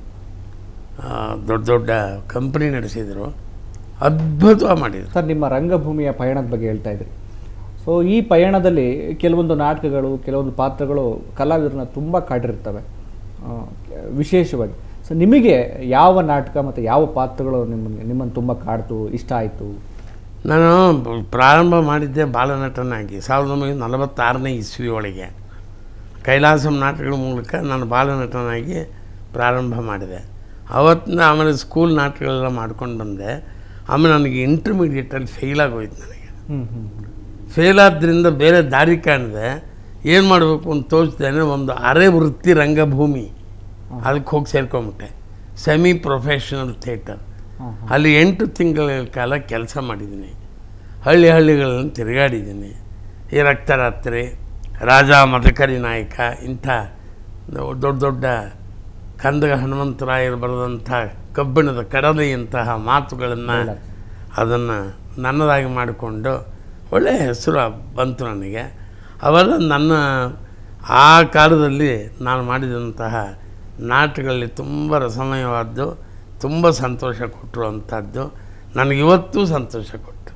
ಆ, ದೊಡ್ಡ ದೊಡ್ಡ ಕಂಪ್ನಿ ನಡೆಸಿದರು ಅದ್ಭುತವಾಗಿ ಮಾಡಿದರು ಸರ್ ನಿಮ್ಮ ರಂಗಭೂಮಿಯ ಪಯಣದ ಬಗ್ಗೆ ಹೇಳ್ತಾ ಇದ್ರಿ ಸೊ ಈ ಪಯಣದಲ್ಲಿ ಕೆಲವೊಂದು ನಾಟಕಗಳು ಕೆಲವೊಂದು ಪಾತ್ರಗಳು ಕಲಾವಿದರನ್ನ ತುಂಬ ಕಾಡಿರ್ತವೆ ಆ, ವಿಶೇಷವಾಗಿ ಸೊ ನಿಮಗೆ ಯಾವ ನಾಟಕ ಮತ್ತು ಯಾವ ಪಾತ್ರಗಳು ನಿಮ್ಮನ್ನು ನಿಮ್ಮನ್ನು ತುಂಬ ಕಾಡ್ತು ಇಷ್ಟ ಆಯಿತು ನಾನು ಬ- ಪ್ರಾರಂಭ ಮಾಡಿದ್ದೆ ಬಾಲನಟನಾಗಿ ಸಾವಿರದ ಒಂಬೈನೂರ ನಲವತ್ತಾರನೇ ಇಸ್ವಿ ಒಳಗೆ ಕೈಲಾಸಂ ನಾಟಕಗಳ ಮೂಲಕ ನಾನು ಬಾಲನಟನಾಗಿ ಪ್ರಾರಂಭ ಮಾಡಿದೆ ಅವತ್ತಿನ ಆಮೇಲೆ ಸ್ಕೂಲ್ ನಾಟಕಗಳೆಲ್ಲ ಮಾಡ್ಕೊಂಡು ಬಂದೆ ಆಮೇಲೆ ನನಗೆ ಇಂಟರ್ಮೀಡಿಯೇಟಲ್ಲಿ ಫೇಲ್ ಆಗೋಯ್ತು ನನಗೆ ಹ್ಞೂ ಹ್ಞೂ ಫೇಲ್ ಆದ್ದರಿಂದ ಬೇರೆ ದಾರಿ ಕಾಣದೆ ಏನು ಮಾಡಬೇಕು ಅಂತ ತೋರಿಸ್ದೇನೆ ಒಂದು ಅರೆ ವೃತ್ತಿ ರಂಗಭೂಮಿ ಅದಕ್ಕೆ ಹೋಗಿ ಸೇರ್ಕೊಂಬಿಟ್ಟೆ ಸೆಮಿ ಪ್ರೊಫೆಷನಲ್ ಥಿಯೇಟರ್ ಹಾಂ ಅಲ್ಲಿ ಎಂಟು ತಿಂಗಳ ಕಾಲ ಕೆಲಸ ಮಾಡಿದ್ದೀನಿ ಹಳ್ಳಿ ಹಳ್ಳಿಗಳನ್ನು ತಿರುಗಾಡಿದ್ದೀನಿ ಈ ರಕ್ತರಾತ್ರಿ ರಾಜ ಮದಕರಿ ನಾಯಕ ಇಂಥ ದೊಡ್ಡ ದೊಡ್ಡ ಕಂದಗ ಹನುಮಂತರಾಯರು ಬರೆದಂಥ ಕಬ್ಬಿಣದ ಕಡಲೆಯಂತಹ ಮಾತುಗಳನ್ನು ಅದನ್ನು ನನ್ನದಾಗಿ ಮಾಡಿಕೊಂಡು ಒಳ್ಳೆಯ ಹೆಸರು ಬಂತು ನನಗೆ ಅವೆಲ್ಲ ನನ್ನ ಆ ಕಾಲದಲ್ಲಿ ನಾನು ಮಾಡಿದಂತಹ ನಾಟಕಗಳಲ್ಲಿ ತುಂಬ ರಸಮಯವಾದ್ದು ತುಂಬ ಸಂತೋಷ ಕೊಟ್ಟಿರುವಂಥದ್ದು ನನಗಿವತ್ತೂ ಸಂತೋಷ ಕೊಟ್ಟು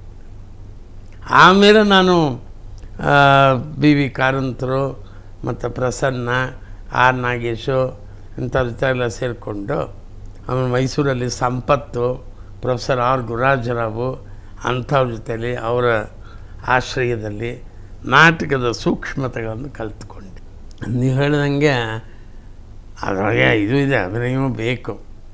ಆಮೇಲೆ ನಾನು ಬಿ ವಿ ಕಾರಂತರು ಮತ್ತು ಪ್ರಸನ್ನ ಆರ್ ನಾಗೇಶು ಇಂಥವ್ರ ಜೊತೆ ಎಲ್ಲ ಸೇರಿಕೊಂಡು ಆಮೇಲೆ ಮೈಸೂರಲ್ಲಿ ಸಂಪತ್ತು ಪ್ರೊಫೆಸರ್ ಆರ್ ಗುರುರಾಜರಾವು ಅಂಥವ್ರ ಜೊತೆಲಿ ಅವರ ಆಶ್ರಯದಲ್ಲಿ ನಾಟಕದ ಸೂಕ್ಷ್ಮತೆಗಳನ್ನು ಕಲಿತ್ಕೊಂಡೆ ನೀವು ಹೇಳಿದಂಗೆ ಅದರೊಳಗೆ ಇದು ಇದೆ ಅಭಿನಯವೂ ಬೇಕು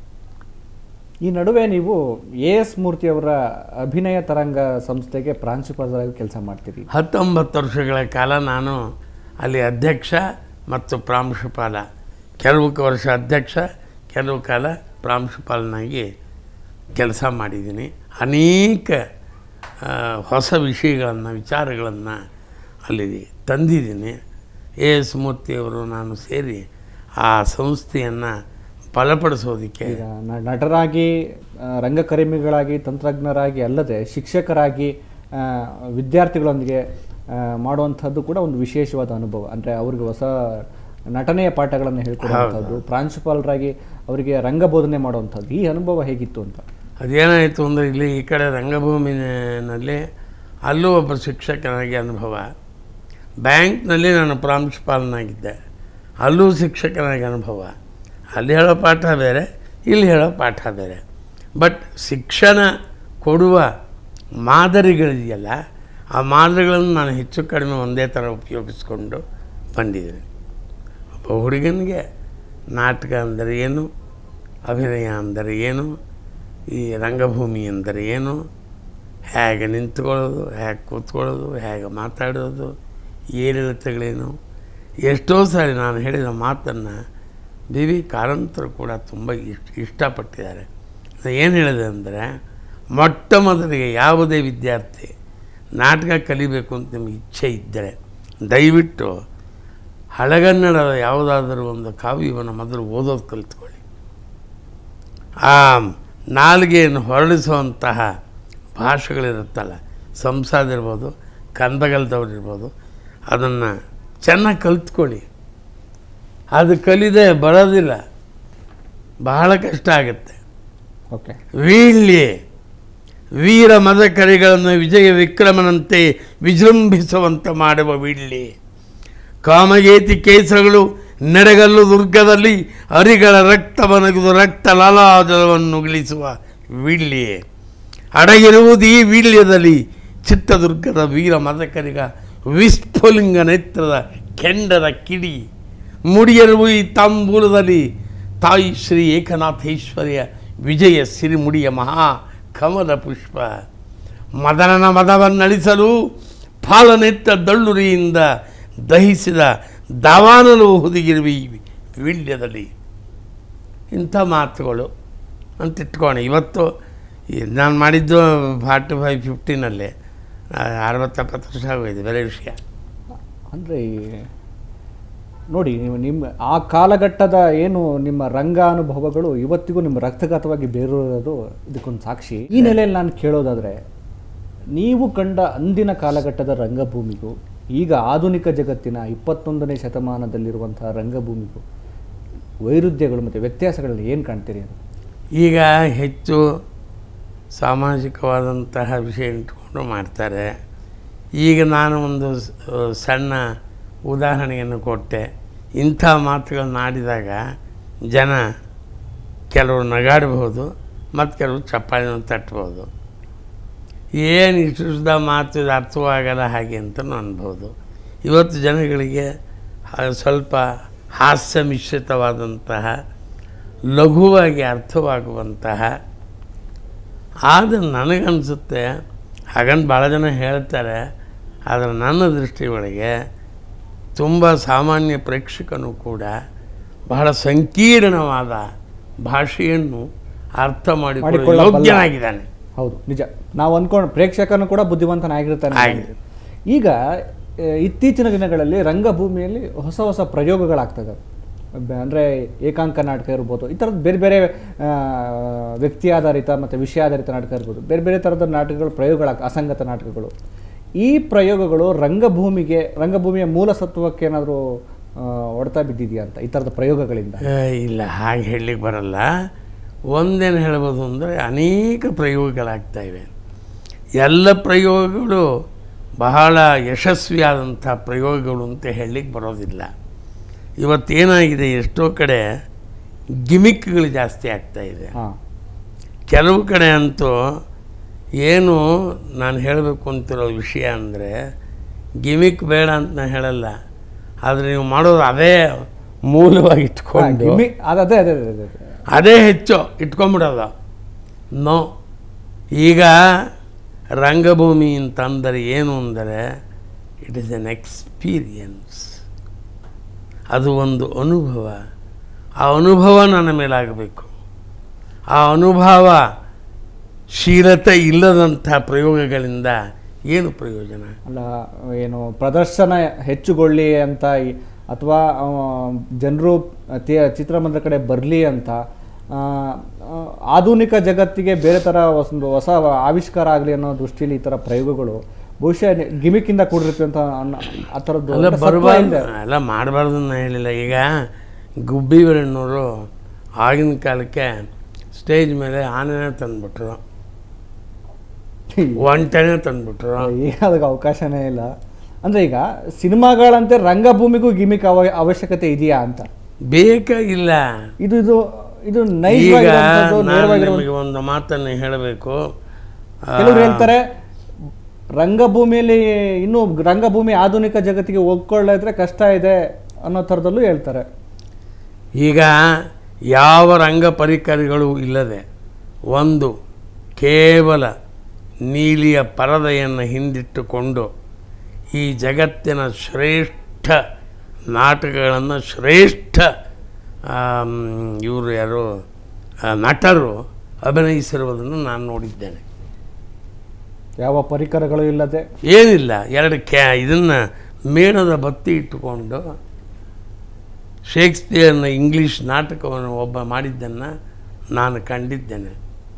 ಈ ನಡುವೆ ನೀವು ಎ ಎಸ್ ಮೂರ್ತಿ ಅವರ ಅಭಿನಯ ತರಂಗ ಸಂಸ್ಥೆಗೆ ಪ್ರಾಂಶುಪಾಲರಾಗಿ ಕೆಲಸ ಮಾಡ್ತೀರಿ ಹತ್ತೊಂಬತ್ತು ವರ್ಷಗಳ ಕಾಲ ನಾನು ಅಲ್ಲಿ ಅಧ್ಯಕ್ಷ ಮತ್ತು ಪ್ರಾಂಶುಪಾಲ ಕೆಲವು ವರ್ಷ ಅಧ್ಯಕ್ಷ ಕೆಲವು ಕಾಲ ಪ್ರಾಂಶುಪಾಲನಾಗಿ ಕೆಲಸ ಮಾಡಿದ್ದೀನಿ ಅನೇಕ ಆ, ಹೊಸ ವಿಷಯಗಳನ್ನು ವಿಚಾರಗಳನ್ನು ಅಲ್ಲಿ ತಂದಿದ್ದೀನಿ ಎ ಎಸ್ ಮೂರ್ತಿಯವರು ನಾನು ಸೇರಿ ಆ ಸಂಸ್ಥೆಯನ್ನು ಬಲಪಡಿಸೋದಕ್ಕೆ ಈಗ ನ- ನಟರಾಗಿ ಆ, ರಂಗಕರ್ಮಿಗಳಾಗಿ ತಂತ್ರಜ್ಞರಾಗಿ ಅಲ್ಲದೆ ಶಿಕ್ಷಕರಾಗಿ ಆ, ವಿದ್ಯಾರ್ಥಿಗಳೊಂದಿಗೆ ಆ, ಮಾಡುವಂಥದ್ದು ಕೂಡ ಒಂದು ವಿಶೇಷವಾದ ಅನುಭವ ಅಂದರೆ ಅವ್ರಿಗೆ ಹೊಸ ನಟನೆಯ ಪಾಠಗಳನ್ನು ಹೇಳ್ಕೊಡುವಂಥದ್ದು ಪ್ರಾಂಶುಪಾಲರಾಗಿ ಅವರಿಗೆ ರಂಗಬೋಧನೆ ಮಾಡುವಂಥದ್ದು ಈ ಅನುಭವ ಹೇಗಿತ್ತು ಅಂತ ಅದೇನಾಯಿತು ಅಂದರೆ ಇಲ್ಲಿ ಈ ಕಡೆ ರಂಗಭೂಮಿನಲ್ಲಿ ಅಲ್ಲೂ ಒಬ್ಬ ಶಿಕ್ಷಕನಾಗಿ ಅನುಭವ ಬ್ಯಾಂಕ್ನಲ್ಲಿ ನಾನು ಪ್ರಾಂಶುಪಾಲನಾಗಿದ್ದೆ ಅಲ್ಲೂ ಶಿಕ್ಷಕನಾಗಿ ಅನುಭವ ಅಲ್ಲಿ ಹೇಳೋ ಪಾಠ ಬೇರೆ ಇಲ್ಲಿ ಹೇಳೋ ಪಾಠ ಬೇರೆ ಬಟ್ ಶಿಕ್ಷಣ ಕೊಡುವ ಮಾದರಿಗಳಿದೆಯಲ್ಲ ಆ ಮಾದರಿಗಳನ್ನು ನಾನು ಹೆಚ್ಚು ಕಡಿಮೆ ಒಂದೇ ಥರ ಉಪಯೋಗಿಸ್ಕೊಂಡು ಬಂದಿದ್ದೀನಿ ಒಬ್ಬ ಹುಡುಗನಿಗೆ ನಾಟಕ ಅಂದರೆ ಏನು ಅಭಿನಯ ಅಂದರೆ ಏನು ಈ ರಂಗಭೂಮಿ ಅಂದರೆ ಏನು ಹೇಗೆ ನಿಂತ್ಕೊಳ್ಳೋದು ಹೇಗೆ ಕೂತ್ಕೊಳ್ಳೋದು ಹೇಗೆ ಮಾತಾಡೋದು ಏರಿಳಿತಗಳೇನು ಎಷ್ಟೋ ಸಾರಿ ನಾನು ಹೇಳಿದ ಮಾತನ್ನು ಬಿ ವಿ ಕಾರಂತರು ಕೂಡ ತುಂಬ ಇಷ್ಟ ಇಷ್ಟಪಟ್ಟಿದ್ದಾರೆ ಏನು ಹೇಳಿದೆ ಅಂದರೆ ಮೊಟ್ಟ ಮೊದಲಿಗೆ ಯಾವುದೇ ವಿದ್ಯಾರ್ಥಿ ನಾಟಕ ಕಲಿಬೇಕು ಅಂತ ನಿಮಗೆ ಇಚ್ಛೆ ಇದ್ದರೆ ದಯವಿಟ್ಟು ಹಳಗನ್ನಡದ ಯಾವುದಾದರೂ ಒಂದು ಕಾವ್ಯವನ್ನು ಮೊದಲು ಓದೋದು ಕಲಿತ್ಕೊಳ್ಳಿ ಆ ನಾಲಿಗೆಯನ್ನು ಹೊರಡಿಸುವಂತಹ ಭಾಷೆಗಳಿರುತ್ತಲ್ಲ ಸಂಸಾದ ಇರ್ಬೋದು ಕಂದಗಲ್ದವ್ರು ಇರ್ಬೋದು ಅದನ್ನು ಚೆನ್ನಾಗಿ ಕಲಿತ್ಕೊಳ್ಳಿ ಅದು ಕಲಿದೆ ಬರೋದಿಲ್ಲ ಬಹಳ ಕಷ್ಟ ಆಗುತ್ತೆ ಓಕೆ ವೀಳ್ಯ ವೀರ ಮದಕರಿಗಳನ್ನು ವಿಜಯ ವಿಕ್ರಮನಂತೆ ವಿಜೃಂಭಿಸುವಂತೆ ಮಾಡುವ ವೀಳ್ಯ ಕಾಮಗೇತಿ ಕೇಸಗಳು ನೆಡಗಲ್ಲು ದುರ್ಗದಲ್ಲಿ ಹರಿಗಳ ರಕ್ತವನಗಿದು ರಕ್ತ ಲಾಲಾಜಲವನ್ನು ಗಿಳಿಸುವ ವೀಳ್ಯ ಅಡಗಿರುವುದು ಈ ವೀಳ್ಯದಲ್ಲಿ ಚಿತ್ರದುರ್ಗದ ವೀರ ಮದಕರಿಗ ವಿಸ್ಫುಲಿಂಗ ನೇತ್ರದ ಕೆಂಡದ ಕಿಡಿ ಮುಡಿಯರುವ ಈ ತಾಂಬೂಲದಲ್ಲಿ ತಾಯಿ ಶ್ರೀ ಏಕನಾಥೇಶ್ವರಿಯ ವಿಜಯ ಸಿರಿಮುಡಿಯ ಮಹಾ ಕಮಲ ಪುಷ್ಪ ಮದನನ ಮದವನ್ನಳಿಸಲು ಫಾಲನೆತ್ತ ದಳ್ಳುರಿಯಿಂದ ದಹಿಸಿದ ದಾವಾನಲು ಹುದುಗಿರುವ ಈ ವೀಳ್ಯದಲ್ಲಿ ಇಂಥ ಮಾತುಗಳು ಅಂತ ಇಟ್ಕೋಣ ಇವತ್ತು ಈ ನಾನು ಮಾಡಿದ್ದು ಫಾರ್ಟಿ ಫೈವ್ ಫಿಫ್ಟೀನಲ್ಲಿ ಅರವತ್ತೆಪ್ಪತ್ತು ವರ್ಷ ಆಗೋಗಿದೆ ಬೇರೆ ವಿಷಯ ಅಂದರೆ ನೋಡಿ ನೀವು ನಿಮ್ಮ ಆ ಕಾಲಘಟ್ಟದ ಏನು ನಿಮ್ಮ ರಂಗ ಅನುಭವಗಳು ಇವತ್ತಿಗೂ ನಿಮ್ಮ ರಕ್ತಗತವಾಗಿ ಬೇರೂರೋದು ಇದಕ್ಕೊಂದು ಸಾಕ್ಷಿ ಈ ನೆಲೆಯಲ್ಲಿ ನಾನು ಕೇಳೋದಾದರೆ ನೀವು ಕಂಡ ಅಂದಿನ ಕಾಲಘಟ್ಟದ ರಂಗಭೂಮಿಗೂ ಈಗ ಆಧುನಿಕ ಜಗತ್ತಿನ ಇಪ್ಪತ್ತೊಂದನೇ ಶತಮಾನದಲ್ಲಿರುವಂತಹ ರಂಗಭೂಮಿಗೂ ವೈರುಧ್ಯಗಳು ಮತ್ತು ವ್ಯತ್ಯಾಸಗಳಲ್ಲಿ ಏನು ಕಾಣ್ತೀರಿ ಅಂತ ಈಗ ಹೆಚ್ಚು ಸಾಮಾಜಿಕವಾದಂತಹ ವಿಷಯ ಇಟ್ಕೊಂಡು ಮಾಡ್ತಾರೆ ಈಗ ನಾನು ಒಂದು ಸ- ಸಣ್ಣ ಉದಾಹರಣೆಯನ್ನು ಕೊಟ್ಟೆ ಇಂಥ ಮಾತುಗಳನ್ನ ಆಡಿದಾಗ ಜನ ಕೆಲವರು ನಗಾಡಬಹುದು ಮತ್ತು ಕೆಲವರು ಚಪ್ಪಾಳೆಯನ್ನು ತಟ್ಬೋದು ಏನು ಇಷ್ಟುದ ಮಾತು ಇದು ಅರ್ಥವಾಗಲ್ಲ ಹಾಗೆ ಅಂತಲೂ ಅನ್ಬೋದು ಇವತ್ತು ಜನಗಳಿಗೆ ಹ- ಸ್ವಲ್ಪ ಹಾಸ್ಯ ಮಿಶ್ರಿತವಾದಂತಹ ಲಘುವಾಗಿ ಅರ್ಥವಾಗುವಂತಹ ಆದರೆ ನನಗನ್ಸುತ್ತೆ ಹಾಗಂತ ಭಾಳ ಜನ ಹೇಳ್ತಾರೆ ಆದರೆ ನನ್ನ ದೃಷ್ಟಿ ಒಳಗೆ ತುಂಬ ಸಾಮಾನ್ಯ ಪ್ರೇಕ್ಷಕನು ಕೂಡ ಬಹಳ ಸಂಕೀರ್ಣವಾದ ಭಾಷೆಯನ್ನು ಅರ್ಥ ಮಾಡಿಕೊಳ್ಳೋ ಮಾಡಿಕೊಳ್ಳಬಲ್ಲ. ಯೋಗ್ಯನಾಗಿದ್ದಾನೆ ಹೌದು ನಿಜ ನಾವು ಅಂದ್ಕೊಂಡು ಪ್ರೇಕ್ಷಕನು ಕೂಡ ಬುದ್ಧಿವಂತನಾಗಿರ್ತಾನೆ ಆಗಿದೆ. ಈಗ ಆ, ಇತ್ತೀಚಿನ ದಿನಗಳಲ್ಲಿ ರಂಗಭೂಮಿಯಲ್ಲಿ ಹೊಸ ಹೊಸ ಪ್ರಯೋಗಗಳಾಗ್ತದೆ ಬ- ಅಂದ್ರೆ ಏಕಾಂಕ ನಾಟಕ ಇರ್ಬೋದು ಈ ಥರದ್ದು ಬೇರೆ ಬೇರೆ ಆ, ವ್ಯಕ್ತಿ ಆಧಾರಿತ ಮತ್ತು ವಿಷಯ ಆಧಾರಿತ ನಾಟಕ ಇರ್ಬೋದು ಬೇರೆ ಬೇರೆ ಥರದ ನಾಟಕಗಳು ಪ್ರಯೋಗಗಳಾಗ ಅಸಂಗತ ನಾಟಕಗಳು ಈ ಪ್ರಯೋಗಗಳು ರಂಗಭೂಮಿಗೆ ರಂಗಭೂಮಿಯ ಮೂಲ ಸತ್ವಕ್ಕೆ ಏನಾದರೂ ಹೊಡೆತ ಬಿದ್ದಿದೆಯಾ ಅಂತ ಈ ಥರದ ಪ್ರಯೋಗಗಳಿಂದ ಏ, ಇಲ್ಲ ಹಾಗೆ ಹೇಳಲಿಕ್ಕೆ ಬರಲ್ಲ ಒಂದೇನು ಹೇಳ್ಬೋದು ಅಂದರೆ ಅನೇಕ ಪ್ರಯೋಗಗಳಾಗ್ತಾ ಇವೆ ಎಲ್ಲ ಪ್ರಯೋಗಗಳು ಬಹಳ ಯಶಸ್ವಿಯಾದಂಥ ಪ್ರಯೋಗಗಳು ಅಂತ ಹೇಳಲಿಕ್ಕೆ ಬರೋದಿಲ್ಲ ಇವತ್ತೇನಾಗಿದೆ ಎಷ್ಟೋ ಕಡೆ ಗಿಮಿಕ್ಗಳು ಜಾಸ್ತಿ ಆಗ್ತಾ ಇದೆ ಹಾಂ ಕೆಲವು ಕಡೆ ಅಂತೂ ಏನು ನಾನು ಹೇಳಬೇಕು ಅಂತಿರೋ ವಿಷಯ ಅಂದರೆ ಗಿಮಿಕ್ ಬೇಡ ಅಂತ ನಾನು ಹೇಳಲ್ಲ ಆದರೆ ನೀವು ಮಾಡೋದು ಅದೇ ಮೂಲವಾಗಿ ಇಟ್ಕೊಂಡು ಗಿಮ್ಮಿ ಅದೇ ಅದೇ ಅದೇ ಅದೇ ಅದೇ ಅದೇ ಹೆಚ್ಚು ಇಟ್ಕೊಂಬಿಡೋದು ನೋ ಈಗ ರಂಗಭೂಮಿ ಅಂತಂದರೆ ಏನು ಅಂದರೆ ಇಟ್ ಈಸ್ ಎನ್ ಎಕ್ಸ್ಪೀರಿಯನ್ಸ್ ಅದು ಒಂದು ಅನುಭವ ಆ ಅನುಭವ ನನ್ನ ಮೇಲಾಗಬೇಕು ಆ ಅನುಭವ ಶೀಲತೆ ಇಲ್ಲದಂಥ ಪ್ರಯೋಗಗಳಿಂದ ಏನು ಪ್ರಯೋಜನ ಅಲ್ಲ ಏನು ಪ್ರದರ್ಶನ ಹೆಚ್ಚುಗೊಳ್ಳಿ ಅಂತ ಈ- ಅಥವಾ ಜನರು ಚಿತ್ರಮಂದಿರ ಕಡೆ ಬರಲಿ ಅಂತ ಆ, ಆ, ಆಧುನಿಕ ಜಗತ್ತಿಗೆ ಬೇರೆ ಥರ ಒಂದು ಹೊಸ ಆವಿಷ್ಕಾರ ಆಗಲಿ ಅನ್ನೋ ದೃಷ್ಟಿಯಲ್ಲಿ ಈ ಥರ ಪ್ರಯೋಗಗಳು ಬಹುಶಃ ಗಿಮಿಕ್ಕಿಂದ ಕೂಡಿರುತ್ತೆ ಅಂತ ಅನ್ನೋ ಆ ಥರದ್ದು ಅಲ್ಲ ಅಂದ್ರೆ ಸತ್ವ ಬರಬಾರ್ದು ಇದೆ. ಎಲ್ಲ ಮಾಡಬಾರ್ದು ನಾನು ಹೇಳಿಲ್ಲ ಈಗ ಗುಬ್ಬಿ ವೀರಣ್ಣವರು ಆಗಿನ ಕಾಲಕ್ಕೆ ಸ್ಟೇಜ್ ಮೇಲೆ ಆನೆನೇ ತಂದ್ಬಿಟ್ರು ಒಂಟೆನೇ ತಂದ್ಬಿಟ್ರು ಈಗ ಅದಕ್ಕೆ ಅವಕಾಶನೇ ಇಲ್ಲ ಅಂದ್ರೆ ಈಗ ಸಿನಿಮಾಗಳಂತೆ ರಂಗಭೂಮಿಗೂ ಗಿಮಿಕ್ ಅವ ಅವಶ್ಯಕತೆ ಇದೆಯಾ ಅಂತ ಬೇಕಾಗಿಲ್ಲ ಇದು ಇದು ಇದು ಈಗ ನೈಜವಾಗಿರುವಂಥದ್ದು ನಾನು ನೇರವಾಗಿರುವಂಥದ್ದು ನಿಮಗೆ ಒಂದು ಮಾತನ್ನು ಹೇಳಬೇಕು ಆ, ಕೆಲವರು ಹೇಳ್ತಾರೆ ರಂಗಭೂಮಿಯಲ್ಲಿ ಇನ್ನೂ ರಂಗಭೂಮಿ ಆಧುನಿಕ ಜಗತ್ತಿಗೆ ಒಗ್ಕೊಳ್ಳಿದ್ರೆ ಕಷ್ಟ ಇದೆ ಅನ್ನೋ ಥರದಲ್ಲೂ ಹೇಳ್ತಾರೆ ಈಗ ಯಾವ ರಂಗ ಪರಿಕರಗಳು ಇಲ್ಲದೆ ಒಂದು ಕೇವಲ ನೀಲಿಯ ಪರದೆಯನ್ನು ಹಿಂದಿಟ್ಟುಕೊಂಡು ಈ ಜಗತ್ತಿನ ಶ್ರೇಷ್ಠ ನಾಟಕಗಳನ್ನು ಶ್ರೇಷ್ಠ ಇವರು ಯಾರು ಆ, ನಟರು ಅಭಿನಯಿಸಿರುವುದನ್ನು ನಾನು ನೋಡಿದ್ದೇನೆ ಯಾವ ಪರಿಕರಗಳು ಇಲ್ಲದೆ ಏನಿಲ್ಲ ಎರಡು ಕ್ಯಾ ಇದನ್ನು ಮೇಣದ ಬತ್ತಿ ಇಟ್ಟುಕೊಂಡು ಶೇಕ್ಸ್ಪಿಯರ್ನ ಇಂಗ್ಲೀಷ್ ನಾಟಕವನ್ನು ಒಬ್ಬ ಮಾಡಿದ್ದನ್ನು ನಾನು ಕಂಡಿದ್ದೇನೆ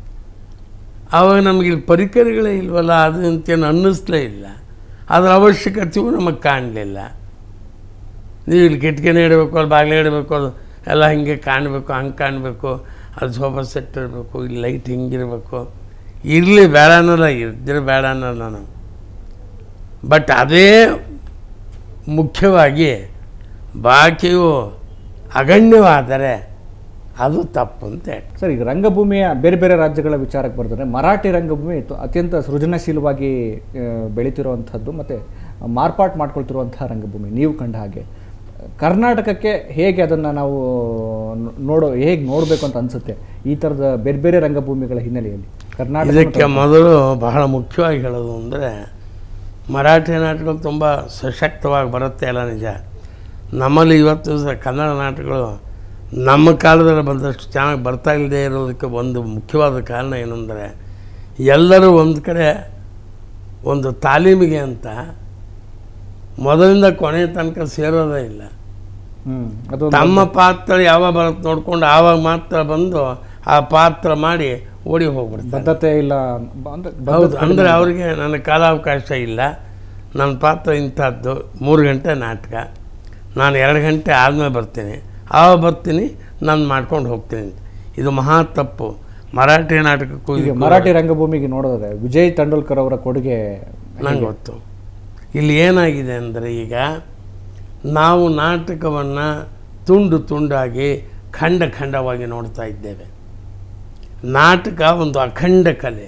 ಆವಾಗ ನಮಗೆ ಇಲ್ಲಿ ಪರಿಕರಗಳೇ ಇಲ್ವಲ್ಲ ಅದು ಅಂತೇನು ಅನ್ನಿಸ್ಲೇ ಇಲ್ಲ ಅದರ ಅವಶ್ಯಕತೆಯೂ ನಮಗೆ ಕಾಣಲಿಲ್ಲ ನೀವು ಇಲ್ಲಿ ಕಿಟಕಿನೇ ಇಡಬೇಕು ಅಲ್ಲಿ ಬಾಗಿಲೇ ಇಡಬೇಕು ಅದು ಎಲ್ಲ ಹಿಂಗೆ ಕಾಣಬೇಕು ಹಂಗೆ ಕಾಣಬೇಕು ಅದು ಸೋಫಾ ಸೆಟ್ ಇರಬೇಕು ಇಲ್ಲಿ ಲೈಟ್ ಹಿಂಗಿರಬೇಕು ಇರಲಿ ಬೇಡ ಅನ್ನಲ್ಲ ಇದ್ದರೆ ಬೇಡ ಅನ್ನಲ್ಲ ನಾನು ಬಟ್ ಅದೇ ಮುಖ್ಯವಾಗಿ ಬಾಕಿಯು ಅಗಣ್ಯವಾದರೆ ಅದು ತಪ್ಪು ಅಂತ ಹೇಳಿ ಸರ್ ಈಗ ರಂಗಭೂಮಿಯ ಬೇರೆ ಬೇರೆ ರಾಜ್ಯಗಳ ವಿಚಾರಕ್ಕೆ ಬರ್ತದೆ ಮರಾಠಿ ರಂಗಭೂಮಿ ತು- ಅತ್ಯಂತ ಸೃಜನಶೀಲವಾಗಿ ಆ, ಬೆಳೀತಿರುವಂಥದ್ದು ಮತ್ತು ಮಾರ್ಪಾಟ್ ಮಾಡ್ಕೊಳ್ತಿರುವಂತಹ ರಂಗಭೂಮಿ ನೀವು ಕಂಡ ಹಾಗೆ ಕರ್ನಾಟಕಕ್ಕೆ ಹೇಗೆ ಅದನ್ನು ನಾವು ನೋ- ನೋಡೋ ಹೇಗೆ ನೋಡಬೇಕು ಅಂತ ಅನಿಸುತ್ತೆ ಈ ಥರದ ಬೇರೆ ಬೇರೆ ರಂಗಭೂಮಿಗಳ ಹಿನ್ನೆಲೆಯಲ್ಲಿ ಕರ್ನಾಟಕ ಇದಕ್ಕೆ ಮೊದಲು ಬಹಳ ಮುಖ್ಯವಾಗಿ ಹೇಳೋದು ಅಂದರೆ ಮರಾಠಿ ನಾಟಕಗಳು ತುಂಬ ಸಶಕ್ತವಾಗಿ ಬರುತ್ತೆ ಎಲ್ಲ ನಿಜ ನಮ್ಮಲ್ಲಿ ಇವತ್ತು ಸಹ ಕನ್ನಡ ನಾಟಕಗಳು ನಮ್ಮ ಕಾಲದಲ್ಲಿ ಬಂದಷ್ಟು ಚೆನ್ನಾಗಿ ಬರ್ತಾ ಇಲ್ಲದೆ ಇರೋದಕ್ಕೆ ಒಂದು ಮುಖ್ಯವಾದ ಕಾರಣ ಏನಂದರೆ ಎಲ್ಲರೂ ಒಂದು ಕಡೆ ಒಂದು ತಾಲೀಮಿಗೆ ಅಂತ ಮೊದಲಿಂದ ಕೊನೆ ತನಕ ಸೇರೋದೇ ಇಲ್ಲ ಹ್ಮ್ ಅದು ತಮ್ಮ ಪಾತ್ರ ಯಾವಾಗ ಬರುತ್ತೆ ನೋಡ್ಕೊಂಡು ಆವಾಗ ಮಾತ್ರ ಬಂದು ಆ ಪಾತ್ರ ಮಾಡಿ ಓಡಿ ಹೋಗ್ಬಿಡ್ತಾರೆ ಬದ್ಧತೆ ಇಲ್ಲ ಬ- ಅಂದ್ರೆ ಹೌದು ಬದ್ಧತೆ ಅಂದರೆ ಅವರಿಗೆ ನನ್ನ ಕಾಲಾವಕಾಶ ಇಲ್ಲ ನನ್ನ ಪಾತ್ರ ಇಂಥದ್ದು ಮೂರು ಗಂಟೆ ನಾಟಕ ನಾನು ಎರಡು ಗಂಟೆ ಆದಮೇಲೆ ಬರ್ತೀನಿ ಆವಾಗ ಬರ್ತೀನಿ ನಾನು ಮಾಡ್ಕೊಂಡು ಹೋಗ್ತೀನಿ ಅಂತ ಇದು ಮಹಾ ತಪ್ಪು ಮರಾಠಿ ನಾಟಕಕ್ಕೂ ಈಗ ಇದಕ್ಕೂ ಮರಾಠಿ ರಂಗಭೂಮಿಗೆ ನೋಡೋದಾದ್ರೆ ವಿಜಯ್ ತೆಂಡೂಲ್ಕರ್ ಅವರ ಕೊಡುಗೆ ನಂಗೆ ಗೊತ್ತು ಇಲ್ಲಿ ಏನಾಗಿದೆ ಅಂದರೆ ಈಗ ನಾವು ನಾಟಕವನ್ನು ತುಂಡು ತುಂಡಾಗಿ ಖಂಡ ಖಂಡವಾಗಿ ನೋಡ್ತಾ ಇದ್ದೇವೆ ನಾಟಕ ಒಂದು ಅಖಂಡ ಕಲೆ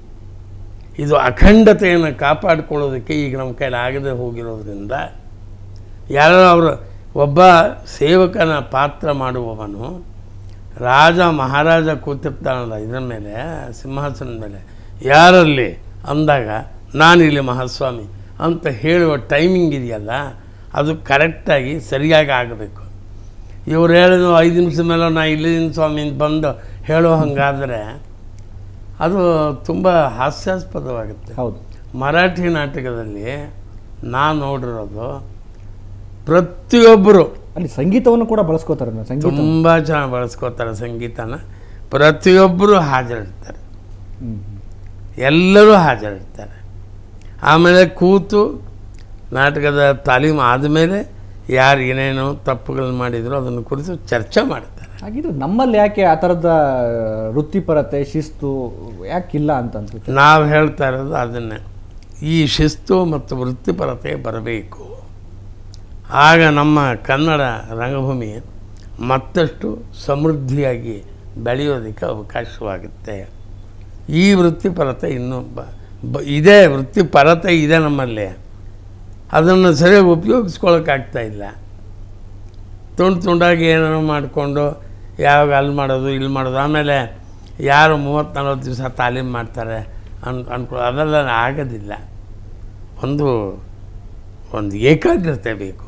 ಇದು ಅಖಂಡತೆಯನ್ನು ಕಾಪಾಡಿಕೊಳ್ಳೋದಕ್ಕೆ ಈಗ ನಮ್ಮ ಕೈಲಿ ಆಗದೆ ಹೋಗಿರೋದ್ರಿಂದ ಯಾರೋ ಅವರು ಒಬ್ಬ ಸೇವಕನ ಪಾತ್ರ ಮಾಡುವವನು ರಾಜ ಮಹಾರಾಜ ಕೂತಿರ್ತಾನಲ್ಲ ಇದರ ಮೇಲೆ ಸಿಂಹಾಸನದ ಮೇಲೆ ಯಾರಲ್ಲಿ ಅಂದಾಗ ನಾನಿಲ್ಲಿ ಮಹಾಸ್ವಾಮಿ ಅಂತ ಹೇಳುವ ಟೈಮಿಂಗ್ ಇದೆಯಲ್ಲ ಅದು ಕರೆಕ್ಟಾಗಿ ಸರಿಯಾಗಿ ಆಗಬೇಕು ಇವ್ರು ಹೇಳಿದ್ರು ಐದು ನಿಮಿಷದ ಮೇಲೆ ನಾ ಇಲ್ಲಿನ ಸ್ವಾಮಿ ಅಂತ ಬಂದು ಹೇಳೋ ಹಂಗಾದರೆ ಅದು ತುಂಬ ಹಾಸ್ಯಾಸ್ಪದವಾಗುತ್ತೆ ಹೌದು ಮರಾಠಿ ನಾಟಕದಲ್ಲಿ ನಾನು ನೋಡಿರೋದು ಪ್ರತಿಯೊಬ್ಬರು ಅಲ್ಲಿ ಸಂಗೀತವನ್ನು ಕೂಡ ಬಳಸ್ಕೋತಾರೆ ನಾವು ಸಂಗೀತ ತುಂಬ ಚೆನ್ನಾಗಿ ಬಳಸ್ಕೋತಾರೆ ಸಂಗೀತನ ಪ್ರತಿಯೊಬ್ಬರು ಹಾಜರಿರ್ತಾರೆ ಹ್ಮ್. ಎಲ್ಲರೂ ಹಾಜರಿರ್ತಾರೆ ಆಮೇಲೆ ಕೂತು ನಾಟಕದ ತಾಲೀಮು ಆದಮೇಲೆ ಯಾರು ಏನೇನೋ ತಪ್ಪುಗಳನ್ನು ಮಾಡಿದ್ರು ಅದನ್ನು ಕುರಿತು ಚರ್ಚೆ ಮಾಡ್ತಾರೆ ಹಾಗಿದ್ರೆ ನಮ್ಮಲ್ಲಿ ಯಾಕೆ ಆ ಥರದ ವೃತ್ತಿಪರತೆ ಶಿಸ್ತು ಯಾಕಿಲ್ಲ ಅಂತ ಅನ್ಸುತ್ತೆ ನಾವು ಹೇಳ್ತಾ ಇರೋದು ಅದನ್ನೇ ಈ ಶಿಸ್ತು ಮತ್ತು ವೃತ್ತಿಪರತೆ ಬರಬೇಕು ಆಗ ನಮ್ಮ ಕನ್ನಡ ರಂಗಭೂಮಿ ಮತ್ತಷ್ಟು ಸಮೃದ್ಧಿಯಾಗಿ ಬೆಳೆಯೋದಕ್ಕೆ ಅವಕಾಶವಾಗುತ್ತೆ ಈ ವೃತ್ತಿಪರತೆ ಇನ್ನೂ ಬ ಬ- ಇದೆ ವೃತ್ತಿಪರತೆ ಇದೆ ನಮ್ಮಲ್ಲಿ ಅದನ್ನು ಸರಿಯಾಗಿ ಉಪಯೋಗಿಸ್ಕೊಳಕ್ಕಾಗ್ತಾ ಇಲ್ಲ ತುಂಡು ತುಂಡಾಗಿ ಏನೇನೋ ಮಾಡಿಕೊಂಡು ಯಾವಾಗ ಅಲ್ಲಿ ಮಾಡೋದು ಇಲ್ಲಿ ಮಾಡೋದು ಆಮೇಲೆ ಯಾರು ಮೂವತ್ತು ನಲ್ವತ್ತು ದಿವಸ ತಾಲೀಮ್ ಮಾಡ್ತಾರೆ ಅನ್ ಅನ್ಕೊ ಅದೆಲ್ಲ ಆಗೋದಿಲ್ಲ ಒಂದು ಒಂದು ಏಕಾಗ್ರತೆ ಬೇಕು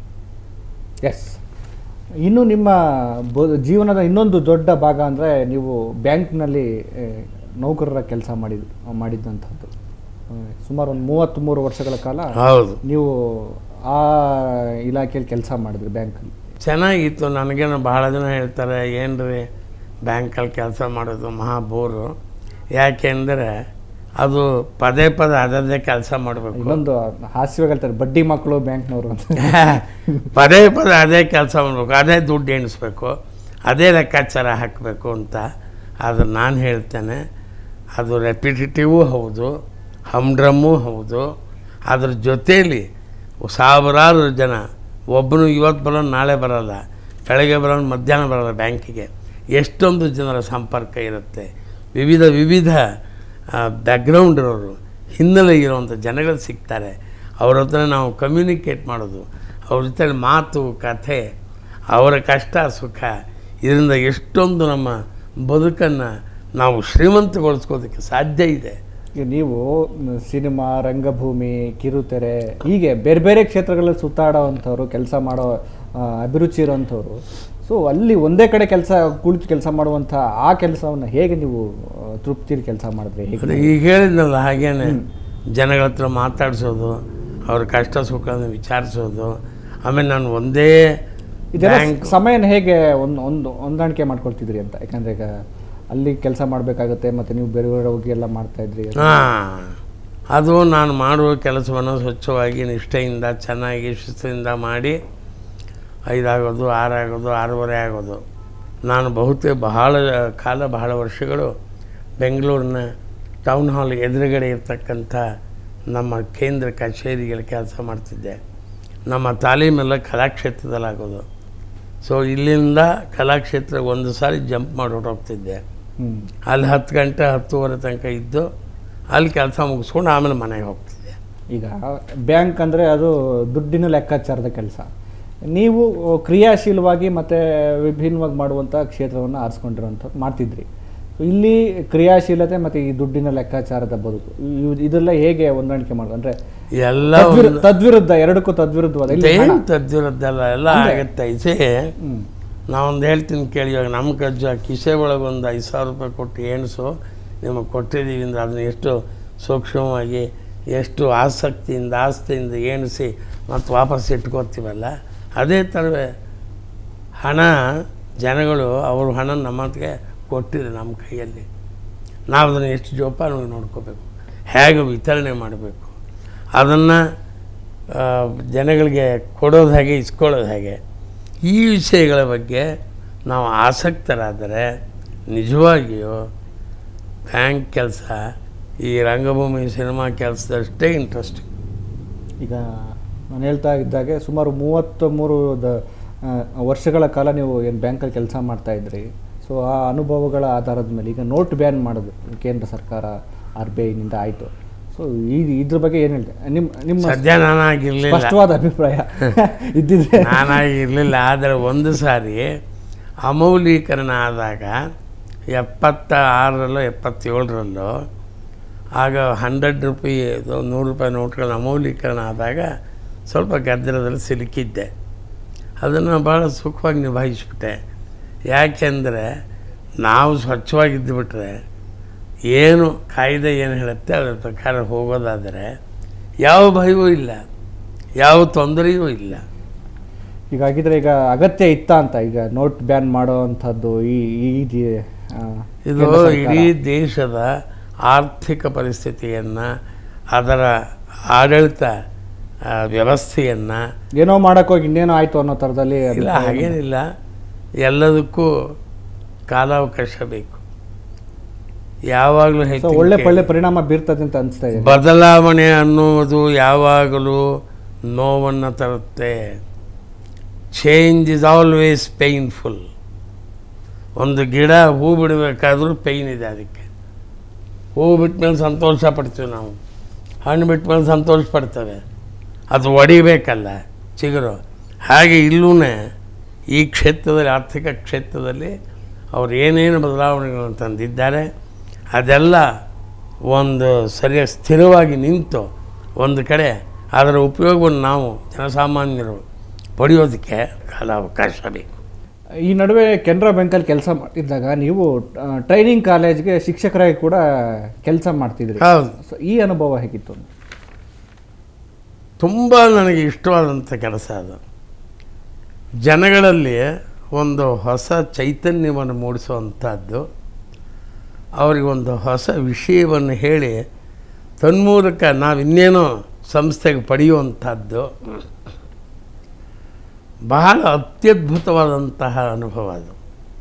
ಎಸ್ ಇನ್ನು ನಿಮ್ಮ ಬೊ ಜೀವನದ ಇನ್ನೊಂದು ದೊಡ್ಡ ಭಾಗ ಅಂದರೆ ನೀವು ಬ್ಯಾಂಕ್ನಲ್ಲಿ ಆ, ನೌಕರರ ಕೆಲಸ ಮಾಡಿದ್ ಮಾಡಿದ್ದಂಥದ್ದು ಆ, ಸುಮಾರು ಒಂದು ಮೂವತ್ತ್ಮೂರು ವರ್ಷಗಳ ಕಾಲ ಹೌದು ನೀವು ಆ ಇಲಾಖೆಯಲ್ಲಿ ಕೆಲಸ ಮಾಡಿದ್ರಿ ಬ್ಯಾಂಕಲ್ಲಿ ಚೆನ್ನಾಗಿತ್ತು ನನಗೇನು ಭಾಳ ಜನ ಹೇಳ್ತಾರೆ ಏನು ರೀ ಬ್ಯಾಂಕಲ್ಲಿ ಕೆಲಸ ಮಾಡೋದು ಮಹಾ ಬೋರು ಯಾಕೆಂದರೆ ಅದು ಪದೇ ಪದೇ ಅದರದ್ದೇ ಕೆಲಸ ಮಾಡಬೇಕು ಇನ್ನೊಂದು ಹಾಸ್ಯವಾಗಿ ಹೇಳ್ತಾರೆ ಬಡ್ಡಿ ಮಕ್ಕಳು ಬ್ಯಾಂಕ್ನವರು ಅಂತ ಪದೇ ಪದೇ ಅದೇ ಕೆಲಸ ಮಾಡಬೇಕು ಅದೇ ದುಡ್ಡು ಎಣಿಸ್ಬೇಕು ಅದೇ ಲೆಕ್ಕಾಚಾರ ಹಾಕಬೇಕು ಅಂತ ಅದು ನಾನು ಹೇಳ್ತೇನೆ ಅದು ರೆಪಿಟೇಟಿವೂ ಹೌದು ಹಮ್ಡ್ರಮ್ಮೂ ಹೌದು ಅದ್ರ ಜೊತೇಲಿ ಸಾವಿರಾರು ಜನ ಒಬ್ಬನು ಇವತ್ತು ಬರೋನು ನಾಳೆ ಬರೋಲ್ಲ ಬೆಳಗ್ಗೆ ಬರೋನು ಮಧ್ಯಾಹ್ನ ಬರೋಲ್ಲ ಬ್ಯಾಂಕಿಗೆ ಎಷ್ಟೊಂದು ಜನರ ಸಂಪರ್ಕ ಇರುತ್ತೆ ವಿವಿಧ ವಿವಿಧ ಬ್ಯಾಕ್ಗ್ರೌಂಡ್ ಇರೋರು ಹಿನ್ನೆಲೆ ಇರುವಂಥ ಜನಗಳು ಸಿಗ್ತಾರೆ ಅವ್ರ ಹತ್ರ ನಾವು ಕಮ್ಯುನಿಕೇಟ್ ಮಾಡೋದು ಅವ್ರ ಜೊತೆ ಮಾತು ಕಥೆ ಅವರ ಕಷ್ಟ ಸುಖ ಇದರಿಂದ ಎಷ್ಟೊಂದು ನಮ್ಮ ಬದುಕನ್ನು ನಾವು ಶ್ರೀಮಂತಗೊಳಿಸ್ಕೋದಕ್ಕೆ ಸಾಧ್ಯ ಇದೆ ಈಗ ನೀವು ಮ್, ಸಿನಿಮಾ ರಂಗಭೂಮಿ ಕಿರುತೆರೆ ಹೀಗೆ ಬೇರೆ ಬೇರೆ ಕ್ಷೇತ್ರಗಳಲ್ಲಿ ಸುತ್ತಾಡೋವಂಥವ್ರು ಕೆಲಸ ಮಾಡೋ ಆ, ಅಭಿರುಚಿ ಇರೋವಂಥವ್ರು ಸೊ ಅಲ್ಲಿ ಒಂದೇ ಕಡೆ ಕೆಲಸ ಕುಳಿತು ಕೆಲಸ ಮಾಡುವಂಥ ಆ ಕೆಲಸವನ್ನು ಹೇಗೆ ನೀವು ಆ, ತೃಪ್ತಿಲಿ ಕೆಲಸ ಮಾಡಿದ್ರಿ ಹೇಗೆ ಅದೇ ಈಗ ಹೇಳಿದ್ನಲ್ಲ ಹಾಗೇನೆ ಜನಗಳ ಹತ್ರ ಮಾತಾಡಿಸೋದು ಅವ್ರ ಕಷ್ಟ ಸುಖವನ್ನು ವಿಚಾರಿಸೋದು ಆಮೇಲೆ ನಾನು ಒಂದೇ ಇದೆಲ್ಲ ಬ್ಯಾಂಕ್ ಸಮಯನ ಹೇಗೆ ಒಂದು ಒಂದು ಹೊಂದಾಣಿಕೆ ಮಾಡ್ಕೊಳ್ತಿದ್ರಿ ಅಂತ ಯಾಕಂದ್ರೆ ಈಗ ಅಲ್ಲಿ ಕೆಲಸ ಮಾಡಬೇಕಾಗುತ್ತೆ ಮತ್ತು ನೀವು ಬೇರೆ ಬೇರೆ ಹೋಗಿ ಎಲ್ಲ ಮಾಡ್ತಾ ಇದ್ರಿ ಹಾಂ ಅದು ನಾನು ಮಾಡುವ ಕೆಲಸವನ್ನು ಸ್ವಚ್ಛವಾಗಿ ನಿಷ್ಠೆಯಿಂದ ಚೆನ್ನಾಗಿ ಶಿಸ್ತಿನಿಂದ ಮಾಡಿ ಐದಾಗೋದು ಆರಾಗೋದು ಆರೂವರೆ ಆಗೋದು ನಾನು ಬಹುತೇಕ ಬಹಳ ಕಾಲ ಬಹಳ ವರ್ಷಗಳು ಬೆಂಗಳೂರಿನ ಟೌನ್ ಹಾಲ್ ಎದುರುಗಡೆ ಇರ್ತಕ್ಕಂಥ ನಮ್ಮ ಕೇಂದ್ರ ಕಚೇರಿಗಳ ಕೆಲಸ ಮಾಡ್ತಿದ್ದೆ ನಮ್ಮ ತಾಲೀಮೆಲ್ಲ ಕಲಾಕ್ಷೇತ್ರದಲ್ಲಾಗೋದು ಸೊ ಇಲ್ಲಿಂದ ಕಲಾಕ್ಷೇತ್ರ ಒಂದು ಸಾರಿ ಜಂಪ್ ಮಾಡಿ ಹೊರಟೋಗ್ತಿದ್ದೆ ಹ್ಮ್ ಅಲ್ಲಿ ಹತ್ತು ಗಂಟೆ ಹತ್ತುವರೆ ತನಕ ಇದ್ದು ಅಲ್ಲಿ ಕೆಲಸ ಮುಗಿಸ್ಕೊಂಡು ಆಮೇಲೆ ಮನೆಗೆ ಹೋಗ್ತಿದ್ದೆ ಈಗ ಬ್ಯಾಂಕ್ ಅಂದರೆ ಅದು ದುಡ್ಡಿನ ಲೆಕ್ಕಾಚಾರದ ಕೆಲಸ ನೀವು ಕ್ರಿಯಾಶೀಲವಾಗಿ ಮತ್ತು ವಿಭಿನ್ನವಾಗಿ ಮಾಡುವಂಥ ಕ್ಷೇತ್ರವನ್ನು ಆರಿಸ್ಕೊಂಡಿರೋಂಥದ್ದು ಮಾಡ್ತಿದ್ರಿ ಇಲ್ಲಿ ಕ್ರಿಯಾಶೀಲತೆ ಮತ್ತು ಈ ದುಡ್ಡಿನ ಲೆಕ್ಕಾಚಾರದ ಬದುಕು ಇವ್- ಇದೆಲ್ಲ ಹೇಗೆ ಹೊಂದಾಣಿಕೆ ಮಾಡೋದು ಅಂದರೆ ಎಲ್ಲ ತದ್ವಿರು- ತದ್ವಿರುದ್ಧ ಎರಡಕ್ಕೂ ತದ್ವಿರುದ್ಧವಾದ ಇಲ್ಲಿ ಹಣ. ಏನು ತದ್ದಿರೋದಲ್ಲ ಎಲ್ಲ ಆಗತ್ತೆ ಇಸೇ ಹ್ಮ್. ನಾವೊಂದು ಹೇಳ್ತೀನಿ ಕೇಳಿ ಇವಾಗ ನಮ್ಮ ಕಜ್ಜ ಕಿಸೆ ಒಳಗೆ ಒಂದು ಐದು ಸಾವಿರ ರೂಪಾಯಿ ಕೊಟ್ಟು ಎಣಿಸು ನಿಮಗೆ ಕೊಟ್ಟಿದ್ದೀವಿ ಅಂದರೆ ಅದನ್ನ ಎಷ್ಟು ಸೂಕ್ಷ್ಮವಾಗಿ ಎಷ್ಟು ಆಸಕ್ತಿಯಿಂದ ಆಸ್ತಿಯಿಂದ ಎಣಿಸಿ ಮತ್ತು ವಾಪಸ್ ಇಟ್ಕೋತೀವಲ್ಲ ಅದೇ ಥರವೇ ಹಣ ಜನಗಳು ಅವ್ರ ಹಣ ನಮ್ಮ ಹತ್ತಿಗೆ ಕೊಟ್ಟಿದೆ ನಮ್ಮ ಕೈಯಲ್ಲಿ ನಾವು ಅದನ್ನು ಎಷ್ಟು ಜೋಪಾನವಾಗಿ ನೋಡ್ಕೋಬೇಕು ಹೇಗೆ ವಿತರಣೆ ಮಾಡಬೇಕು ಅದನ್ನು ಜನಗಳಿಗೆ ಕೊಡೋದು ಹೇಗೆ ಇಸ್ಕೊಳ್ಳೋದು ಹೇಗೆ ಈ ವಿಷಯಗಳ ಬಗ್ಗೆ ನಾವು ಆಸಕ್ತರಾದರೆ ನಿಜವಾಗಿಯೂ ಬ್ಯಾಂಕ್ ಕೆಲಸ ಈ ರಂಗಭೂಮಿ ಸಿನಿಮಾ ಕೆಲಸದಷ್ಟೇ ಇಂಟ್ರೆಸ್ಟಿಂಗ್ ಈಗ ನಾನು ಹೇಳ್ತಾ ಇದ್ದಾಗೆ ಸುಮಾರು ಮೂವತ್ತ್ ಮೂರು ದ ಆ, ವರ್ಷಗಳ ಕಾಲ ನೀವು ಏನು ಬ್ಯಾಂಕಲ್ಲಿ ಕೆಲಸ ಮಾಡ್ತಾ ಇದ್ರಿ ಸೊ ಆ ಅನುಭವಗಳ ಆಧಾರದ ಮೇಲೆ ಈಗ ನೋಟ್ ಬ್ಯಾನ್ ಮಾಡೋದು ಕೇಂದ್ರ ಸರ್ಕಾರ ಆರ್ ಬಿ ಐನಿಂದ ಆಯಿತು ಸೊ ಈ ಇದ್ರ ಬಗ್ಗೆ ಏನು ಹೇಳ್ತೆ ನಿಮ್ಮ ನಿಮ್ಮ ಸದ್ಯ ನಾನಾಗಿರಲಿಲ್ಲ ಸ್ಪಷ್ಟವಾದ ಅಭಿಪ್ರಾಯ ಇದ್ದಿದ್ರೆ ನಾನಾಗಿರಲಿಲ್ಲ ಆದರೆ ಒಂದು ಸಾರಿ ಅಮೌಲೀಕರಣ ಆದಾಗ ಎಪ್ಪತ್ತ ಆರರಲ್ಲೋ ಎಪ್ಪತ್ತೇಳರಲ್ಲೋ ಆಗ ಹಂಡ್ರೆಡ್ ರುಪಿ ಇದು ನೂರು ರೂಪಾಯಿ ನೋಟ್ಗಳ ಅಮೌಲೀಕರಣ ಆದಾಗ ಸ್ವಲ್ಪ ಗದ್ದಲದಲ್ಲಿ ಸಿಲುಕಿದ್ದೆ ಅದನ್ನು ಭಾಳ ಸುಖವಾಗಿ ನಿಭಾಯಿಸ್ಬಿಟ್ಟೆ ಯಾಕೆಂದರೆ ನಾವು ಸ್ವಚ್ಛವಾಗಿದ್ದು ಬಿಟ್ರೆ ಏನು ಕಾಯ್ದೆ ಏನು ಹೇಳುತ್ತೆ ಅದರ ಪ್ರಕಾರ ಹೋಗೋದಾದರೆ ಯಾವ ಭಯವೂ ಇಲ್ಲ ಯಾವ ತೊಂದರೆಯೂ ಇಲ್ಲ ಈಗ ಹಾಗಿದ್ರೆ ಈಗ ಅಗತ್ಯ ಇತ್ತ ಅಂತ ಈಗ ನೋಟ್ ಬ್ಯಾನ್ ಮಾಡೋ ಅಂಥದ್ದು ಈ ಈ ಜಿ- ಆ, ಇದು ಕೇಂದ್ರ ಸರ್ಕಾರ. ಇಡೀ ದೇಶದ ಆರ್ಥಿಕ ಪರಿಸ್ಥಿತಿಯನ್ನು ಅದರ ಆಡಳಿತ ಆ, ವ್ಯವಸ್ಥೆಯನ್ನು ಏನೋ ಮಾಡೋಕ್ಕೋಗಿ ಇನ್ನೇನೋ ಆಯಿತು ಅನ್ನೋ ಥರದಲ್ಲಿ ಇಲ್ಲ ಹಾಗೇನಿಲ್ಲ ಎಲ್ಲದಕ್ಕೂ ಕಾಲಾವಕಾಶ ಬೇಕು ಯಾವಾಗಲೂ ಸೊ ಹೆಚ್ಚು ಒಳ್ಳೆ ಒಳ್ಳೆ ಪರಿಣಾಮ ಬೀರ್ತದೆ ಅಂತ ಅನಿಸ್ತಾ ಇದೆ ಬದಲಾವಣೆ ಅನ್ನುವುದು ಯಾವಾಗಲೂ ನೋವನ್ನು ತರುತ್ತೆ ಚೇಂಜ್ ಇಸ್ ಆಲ್ವೇಸ್ ಪೇಯ್ನ್ಫುಲ್ ಒಂದು ಗಿಡ ಹೂ ಬಿಡಬೇಕಾದ್ರೂ ಪೇಯ್ನ್ ಇದೆ ಅದಕ್ಕೆ ಹೂವು ಬಿಟ್ಟ ಮೇಲೆ ಸಂತೋಷ ಪಡ್ತೀವಿ ನಾವು ಹಣ್ಣು ಬಿಟ್ಟ ಮೇಲೆ ಸಂತೋಷ ಪಡ್ತೇವೆ ಅದು ಒಡಿಬೇಕಲ್ಲ ಚಿಗುರು ಹಾಗೆ ಇಲ್ಲೂ ಈ ಕ್ಷೇತ್ರದಲ್ಲಿ ಆರ್ಥಿಕ ಕ್ಷೇತ್ರದಲ್ಲಿ ಅವ್ರು ಏನೇನು ಬದಲಾವಣೆಗಳನ್ನು ತಂದಿದ್ದಾರೆ ಅದೆಲ್ಲ ಒಂದು ಸರಿಯಾಗಿ ಸ್ಥಿರವಾಗಿ ನಿಂತು ಒಂದು ಕಡೆ ಅದರ ಉಪಯೋಗವನ್ನು ನಾವು ಜನಸಾಮಾನ್ಯರು ಪಡೆಯೋದಕ್ಕೆ ಕಾಲಾವಕಾಶ ಬೇಕು ಈ ನಡುವೆ ಕೆನರಾ ಬ್ಯಾಂಕಲ್ಲಿ ಕೆಲಸ ಮಾಡ್ತಿದ್ದಾಗ ನೀವು ಟ್ರೈನಿಂಗ್ ಕಾಲೇಜ್ಗೆ ಶಿಕ್ಷಕರಾಗಿ ಕೂಡ ಕೆಲಸ ಮಾಡ್ತಿದ್ರಿ ಹೌದು ಸೊ ಈ ಅನುಭವ ಹೇಗಿತ್ತು ತುಂಬ ನನಗೆ ಇಷ್ಟವಾದಂಥ ಕೆಲಸ ಅದು ಜನಗಳಲ್ಲಿ ಒಂದು ಹೊಸ ಚೈತನ್ಯವನ್ನು ಮೂಡಿಸುವಂಥದ್ದು ಅವರಿಗೊಂದು ಹೊಸ ವಿಷಯವನ್ನು ಹೇಳಿ ತನ್ಮೂಲಕ ನಾವು ಇನ್ನೇನೋ ಸಂಸ್ಥೆಗೆ ಪಡೆಯುವಂಥದ್ದು ಬಹಳ ಅತ್ಯದ್ಭುತವಾದಂತಹ ಅನುಭವ ಅದು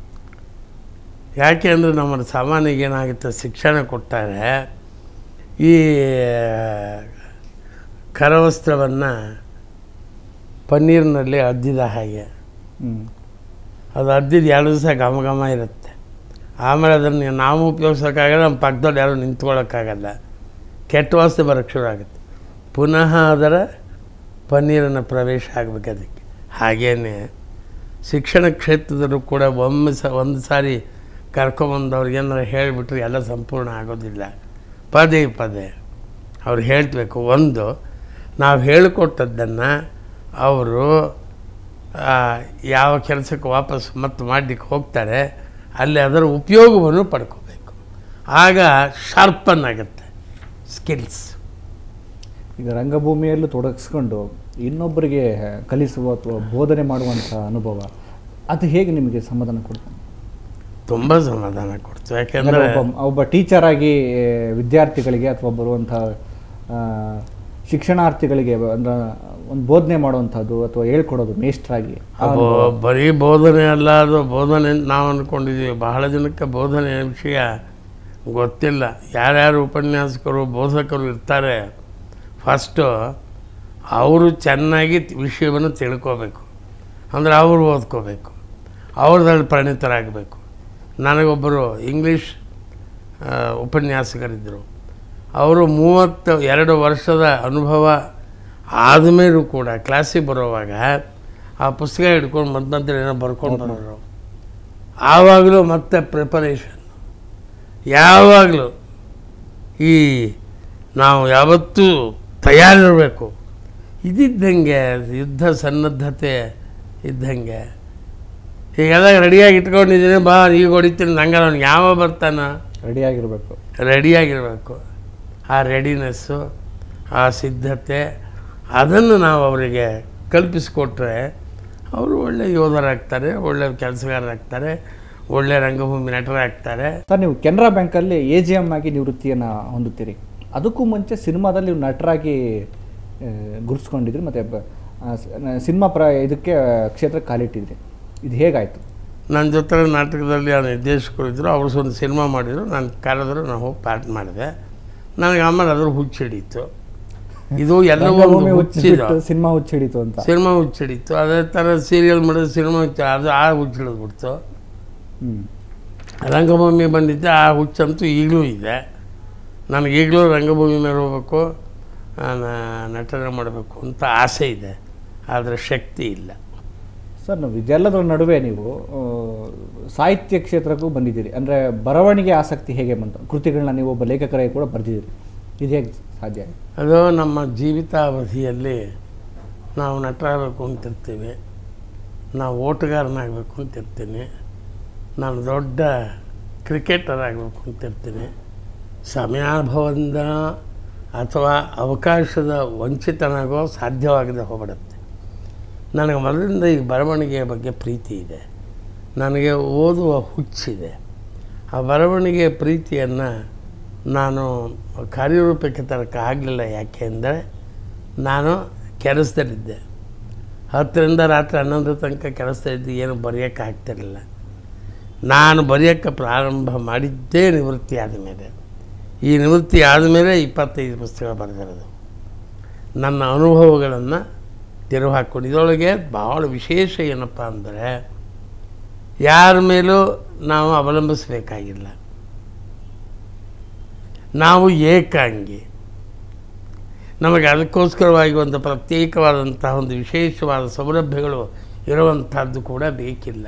ಯಾಕೆ ಅಂದರೆ ನಮ್ಮ ಸಾಮಾನ್ಯಗೆ ಏನಾಗುತ್ತೆ ಶಿಕ್ಷಣ ಕೊಟ್ಟಾರೆ ಈ ಕರವಸ್ತ್ರವನ್ನು ಪನ್ನೀರಿನಲ್ಲಿ ಅದ್ದಿದ ಹಾಗೆ ಹ್ಮ್. ಅದು ಅದ್ದಿದ್ದು ಎರಡು ದಿವಸ ಘಮ ಘಮ ಇರುತ್ತೆ ಆಮೇಲೆ ಅದನ್ನು ನಾವು ಉಪಯೋಗಿಸೋಕ್ಕಾಗಲ್ಲ ನಮ್ಮ ಪಕ್ಕದಲ್ಲಿ ಯಾರು ನಿಂತ್ಕೊಳ್ಳೋಕ್ಕಾಗಲ್ಲ ಕೆಟ್ಟ ವಾಸನೆ ಬರೋಕ್ಕೆ ಶುರು ಆಗುತ್ತೆ ಪುನಃ ಅದರ ಪನ್ನೀರನ್ನು ಪ್ರವೇಶ ಆಗಬೇಕು ಅದಕ್ಕೆ ಹಾಗೇನೆ ಶಿಕ್ಷಣ ಕ್ಷೇತ್ರದಲ್ಲೂ ಕೂಡ ಒಮ್ಮೆ ಸ ಒಂದು ಸಾರಿ ಕರ್ಕೊಂಬಂದವ್ರಿಗೆ ಏನಾರು ಹೇಳಿಬಿಟ್ರೆ ಎಲ್ಲ ಸಂಪೂರ್ಣ ಆಗೋದಿಲ್ಲ ಪದೇ ಪದೇ ಅವ್ರು ಹೇಳ್ಬೇಕು ಒಂದು ನಾವು ಹೇಳಿಕೊಟ್ಟದ್ದನ್ನು ಅವರು ಆ, ಯಾವ ಕೆಲಸಕ್ಕೆ ವಾಪಸ್ ಮತ್ತೆ ಮಾಡಲಿಕ್ಕೆ ಹೋಗ್ತಾರೆ ಅಲ್ಲಿ ಅದರ ಉಪಯೋಗವನ್ನು ಪಡ್ಕೋಬೇಕು ಆಗ ಶಾರ್ಪನ್ ಆಗುತ್ತೆ ಸ್ಕಿಲ್ಸ್ ಈಗ ರಂಗಭೂಮಿಯಲ್ಲೂ ತೊಡಗಿಸ್ಕೊಂಡು ಇನ್ನೊಬ್ಬರಿಗೆ ಕಲಿಸುವ ಅಥವಾ ಬೋಧನೆ ಮಾಡುವಂಥ ಅನುಭವ ಅದು ಹೇಗೆ ನಿಮಗೆ ಸಮಾಧಾನ ಕೊಡ್ತಾನೆ ತುಂಬ ಸಮಾಧಾನ ಕೊಡ್ತು ಅಂದ್ರೆ ಯಾಕೆಂದರೆ ಒಬ್ಬ ಒಬ್ಬ ಟೀಚರ್ ಆಗಿ ಆ, ವಿದ್ಯಾರ್ಥಿಗಳಿಗೆ ಅಥವಾ ಬರುವಂಥ ಆ, ಶಿಕ್ಷಣಾರ್ಥಿಗಳಿಗೆ ಅಂದ್ರೆ ಒಂದು ಬೋಧನೆ ಮಾಡುವಂಥದ್ದು ಅಥವಾ ಹೇಳ್ಕೊಡೋದು ಮೇಷ್ಟ್ರಾಗಿ ಆ ಅಬ್ಬೋ ಬರೀ ಬೋಧನೆ ಅಲ್ಲ ಅದು ಬೋಧನೆ ಅಂತ ನಾವು ಅಂದ್ಕೊಂಡಿದ್ದೀವಿ ಬಹಳ ಜನಕ್ಕೆ ಬೋಧನೆ ವಿಷಯ ಗೊತ್ತಿಲ್ಲ ಯಾರ್ಯಾರು ಉಪನ್ಯಾಸಕರು ಬೋಧಕರು ಇರ್ತಾರೆ ಫಸ್ಟು ಅವರು ಚೆನ್ನಾಗಿ ತಿ- ವಿಷಯವನ್ನು ತಿಳ್ಕೋಬೇಕು ಅಂದರೆ ಅವರು ಓದ್ಕೋಬೇಕು ಅವ್ರದ್ರಲ್ಲಿ ಪರಿಣಿತರಾಗಬೇಕು ನನಗೊಬ್ಬರು ಇಂಗ್ಲೀಷ್ ಆ, ಉಪನ್ಯಾಸಕರಿದ್ದರು ಅವರು ಮೂವತ್ತು ಎರಡು ವರ್ಷದ ಅನುಭವ ಆದಮೇಲೂ ಕೂಡ ಕ್ಲಾಸಿಗೆ ಬರೋವಾಗ ಆ ಪುಸ್ತಕ ಹಿಡ್ಕೊಂಡು ಮಧ್ಯ ಮಧ್ಯೆ ಏನೋ ಬರ್ಕೊಂಡು ಬರೋರು ಆವಾಗಲೂ ಮತ್ತೆ ಪ್ರಿಪರೇಷನ್ ಯಾವಾಗಲೂ ಈ ನಾವು ಯಾವತ್ತೂ ತಯಾರಿರಬೇಕು ಇದ್ದಿದ್ದಂಗೆ ಯುದ್ಧ ಸನ್ನದ್ಧತೆ ಇದ್ದಂಗೆ ಈಗೆಲ್ಲ ರೆಡಿಯಾಗಿ ಇಟ್ಕೊಂಡಿದ್ದೀನಿ ಬಾ ಈಗ ಹೊಡಿತೀನಿ ನಂಗೆ ಅವ್ನಿಗೆ ಯಾವ ಬರ್ತಾನ ರೆಡಿಯಾಗಿರಬೇಕು ರೆಡಿಯಾಗಿರಬೇಕು ಆ ರೆಡಿನೆಸ್ಸು ಆ ಸಿದ್ಧತೆ ಅದನ್ನು ನಾವು ಅವರಿಗೆ ಕಲ್ಪಿಸಿಕೊಟ್ರೆ ಅವರು ಒಳ್ಳೆ ಯೋಧರಾಗ್ತಾರೆ ಒಳ್ಳೆ ಕೆಲಸಗಾರರಾಗ್ತಾರೆ ಒಳ್ಳೆ ರಂಗಭೂಮಿ ನಟರಾಗ್ತಾರೆ ಸರ್ ನೀವು ಕೆನರಾ ಬ್ಯಾಂಕಲ್ಲಿ ಎ ಜಿ ಎಮ್ ಆಗಿ ನಿವೃತ್ತಿಯನ್ನು ಹೊಂದುತ್ತೀರಿ ಅದಕ್ಕೂ ಮುಂಚೆ ಸಿನಿಮಾದಲ್ಲಿ ನೀವು ನಟರಾಗಿ ಆ, ಗುರುತಿಸ್ಕೊಂಡಿದ್ರಿ ಮತ್ತು ಸಿನಿಮಾ ಪ್ರ ಇದಕ್ಕೆ ಕ್ಷೇತ್ರಕ್ಕೆ ಕಾಲಿಟ್ಟಿದ್ರಿ ಇದು ಹೇಗಾಯಿತು ನನ್ನ ಜೊತೆ ನಾಟಕದಲ್ಲಿ ಆ ನಿರ್ದೇಶಕರು ಇದ್ದರು ಅವರು ಒಂದು ಸಿನಿಮಾ ಮಾಡಿದರು ನಾನು ಕರೆದ್ರು ನಾನು ಹೋಗಿ ಪಾರ್ಟ್ ಮಾಡಿದೆ ನನಗೆ ಆಮೇಲೆ ಅದ್ರ ಹುಚ್ಚು ಹಿಡೀತು ಇದು ಎಲ್ಲವೂ ಒಂದು ರಂಗಭೂಮಿ ಹುಚ್ಚಿದ ಹುಚ್ಚಿಟ್ಟು ಸಿನಿಮಾ ಹುಚ್ಚಿಡಿತು ಅಂತ ಸಿನಿಮಾ ಹುಚ್ಚಿಡಿತು ಅದೇ ಥರ ಸೀರಿಯಲ್ ಮಾಡಿದ್ರೆ ಸಿನಿಮಾ ಹುಚ್ಚು ಅದು ಆ ಹುಚ್ಚು ಹಿಡಿದ್ಬಿಡ್ತು ಹ್ಮ್. ರಂಗಭೂಮಿ ಬಂದಿದ್ದೆ ಆ ಹುಚ್ಚಂತೂ ಈಗಲೂ ಇದೆ ನನಗೆ ಈಗಲೂ ರಂಗಭೂಮಿ ಮೇಲೆ ಹೋಗ್ಬೇಕು ನಾನು ನಟನೆ ಮಾಡಬೇಕು ಅಂತ ಆಸೆ ಇದೆ ಆದರೆ ಶಕ್ತಿ ಇಲ್ಲ ಸರ್ ನಾವು ಇದೆಲ್ಲದರ ನಡುವೆ ನೀವು ಆ, ಸಾಹಿತ್ಯ ಕ್ಷೇತ್ರಕ್ಕೂ ಬಂದಿದ್ದೀರಿ ಅಂದರೆ ಬರವಣಿಗೆ ಆಸಕ್ತಿ ಹೇಗೆ ಬಂತು ಕೃತಿಗಳನ್ನ ನೀವು ಒಬ್ಬ ಲೇಖಕರಾಗಿ ಕೂಡ ಬರೆದಿದ್ದೀರಿ ಇದು ಹೇಗೆ ಸಾಧ್ಯ ಆಯ್ತು? ಅದು ನಮ್ಮ ಜೀವಿತಾವಧಿಯಲ್ಲಿ ನಾವು ನಟರಾಗಬೇಕು ಅಂತಿರ್ತೀವಿ ನಾವು ಓಟಗಾರನಾಗಬೇಕು ಅಂತಿರ್ತೀನಿ ನಾನು ದೊಡ್ಡ ಕ್ರಿಕೆಟರ್ ಆಗಬೇಕು ಅಂತಿರ್ತೀನಿ ಸಮಯಾಭಾವದಿಂದ ಅಥವಾ ಅವಕಾಶದ ವಂಚಿತನಾಗೋ ಸಾಧ್ಯವಾಗದೆ ಹೋಗ್ಬಿಡುತ್ತೆ ನನಗೆ ಮೊದಲಿಂದ ಈ ಬರವಣಿಗೆಯ ಬಗ್ಗೆ ಪ್ರೀತಿ ಇದೆ ನನಗೆ ಓದುವ ಹುಚ್ಚಿದೆ ಆ ಬರವಣಿಗೆಯ ಪ್ರೀತಿಯನ್ನು ನಾನು ಕಾರ್ಯರೂಪಕ್ಕೆ ತರಕ್ಕೆ ಆಗಲಿಲ್ಲ ಯಾಕೆ ಅಂದರೆ ನಾನು ಕೆಲಸದಲ್ಲಿದ್ದೆ ಹತ್ತರಿಂದ ರಾತ್ರಿ ಹನ್ನೊಂದರ ತನಕ ಕೆಲಸದಲ್ಲಿದ್ದು ಏನು ಬರೆಯೋಕ್ಕೆ ಆಗ್ತಿರಲಿಲ್ಲ ನಾನು ಬರೆಯೋಕ್ಕೆ ಪ್ರಾರಂಭ ಮಾಡಿದ್ದೇ ನಿವೃತ್ತಿ ಆದಮೇಲೆ ಈ ನಿವೃತ್ತಿ ಆದಮೇಲೆ ಇಪ್ಪತ್ತೈದು ಪುಸ್ತಕ ಬರೆದಿರೋದು ನನ್ನ ಅನುಭವಗಳನ್ನು ತೆರವು ಹಾಕ್ಕೊಂಡು ಇದರೊಳಗೆ ಭಾಳ ವಿಶೇಷ ಏನಪ್ಪ ಅಂದರೆ ಯಾರ ಮೇಲೂ ನಾವು ಅವಲಂಬಿಸಬೇಕಾಗಿಲ್ಲ ನಾವು ಏಕಾಂಗಿ ನಮಗೆ ಅದಕ್ಕೋಸ್ಕರವಾಗಿ ಒಂದು ಪ್ರತ್ಯೇಕವಾದಂತಹ ಒಂದು ವಿಶೇಷವಾದ ಸೌಲಭ್ಯಗಳು ಇರುವಂಥದ್ದು ಕೂಡ ಬೇಕಿಲ್ಲ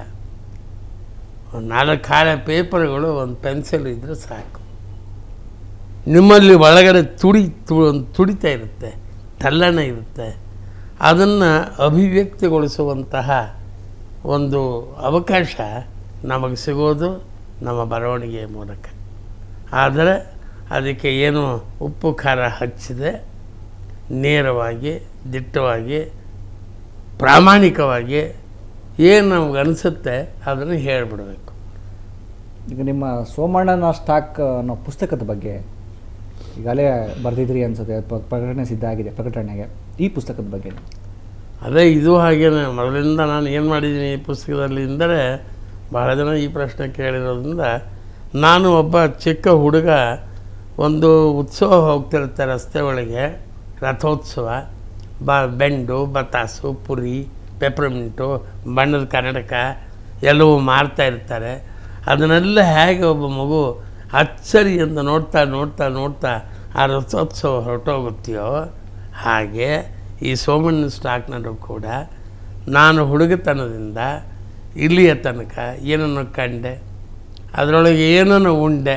ಒಂದು ನಾಲ್ಕು ಹಾಳೆ ಪೇಪರ್ಗಳು ಒಂದು ಪೆನ್ಸಿಲ್ ಇದ್ದರೆ ಸಾಕು ನಿಮ್ಮಲ್ಲಿ ಒಳಗಡೆ ತುಡಿ ತು ತುಡಿತ ಇರುತ್ತೆ ತಲ್ಲಣ ಇರುತ್ತೆ ಅದನ್ನು ಅಭಿವ್ಯಕ್ತಿಗೊಳಿಸುವಂತಹ ಒಂದು ಅವಕಾಶ ನಮಗೆ ಸಿಗೋದು ನಮ್ಮ ಬರವಣಿಗೆಯ ಮೂಲಕ ಆದರೆ ಅದಕ್ಕೆ ಏನು ಉಪ್ಪು ಖಾರ ಹಚ್ಚಿದೆ ನೇರವಾಗಿ ದಿಟ್ಟವಾಗಿ ಪ್ರಾಮಾಣಿಕವಾಗಿ ಏನು ನಮ್ಗೆ ಅನಿಸುತ್ತೆ ಅದನ್ನು ಹೇಳಿಬಿಡ್ಬೇಕು ಈಗ ನಿಮ್ಮ ಸೋಮಣ್ಣನ ಸ್ಟಾಕ್ ಅನ್ನೋ ಪುಸ್ತಕದ ಬಗ್ಗೆ ಈಗಾಗಲೇ ಬರೆದಿದ್ರಿ ಅನ್ಸುತ್ತೆ ಪ- ಪ್ರಕಟಣೆ ಸಿದ್ಧ ಆಗಿದೆ ಪ್ರಕಟಣೆಗೆ ಈ ಪುಸ್ತಕದ ಬಗ್ಗೆ ಅದೇ ಇದು ಹಾಗೇನೆ ಮೊದಲಿಂದ ನಾನು ಏನು ಮಾಡಿದ್ದೀನಿ ಈ ಪುಸ್ತಕದಲ್ಲಿ ಅಂದರೆ ಬಹಳ ಜನ ಈ ಪ್ರಶ್ನೆ ಕೇಳಿರೋದ್ರಿಂದ ನಾನು ಒಬ್ಬ ಚಿಕ್ಕ ಹುಡುಗ ಒಂದು ಉತ್ಸವ ಹೋಗ್ತಿರುತ್ತೆ ರಸ್ತೆ ಒಳಗೆ ರಥೋತ್ಸವ ಬ ಬೆಂಡು ಬತಾಸು ಪುರಿ ಪೆಪ್ರಮಿಂಟು ಬಣ್ಣದ ಕನ್ನಡಕ ಎಲ್ಲವೂ ಮಾರ್ತಾ ಇರ್ತಾರೆ ಅದನ್ನೆಲ್ಲ ಹೇಗೆ ಒಬ್ಬ ಮಗು ಅಚ್ಚರಿಯಿಂದ ನೋಡ್ತಾ ನೋಡ್ತಾ ನೋಡ್ತಾ ಆ ರಥೋತ್ಸವ ಹೊರಟೋಗುತ್ತೆಯೋ ಹಾಗೆ ಈ ಸೋಮಣ್ಣ ಸ್ಟಾಕ್ನಲ್ಲೂ ಕೂಡ ನಾನು ಹುಡುಗತನದಿಂದ ಇಲ್ಲಿಯ ತನಕ ಏನನ್ನು ಕಂಡೆ ಅದರೊಳಗೆ ಏನನ್ನು ಉಂಡೆ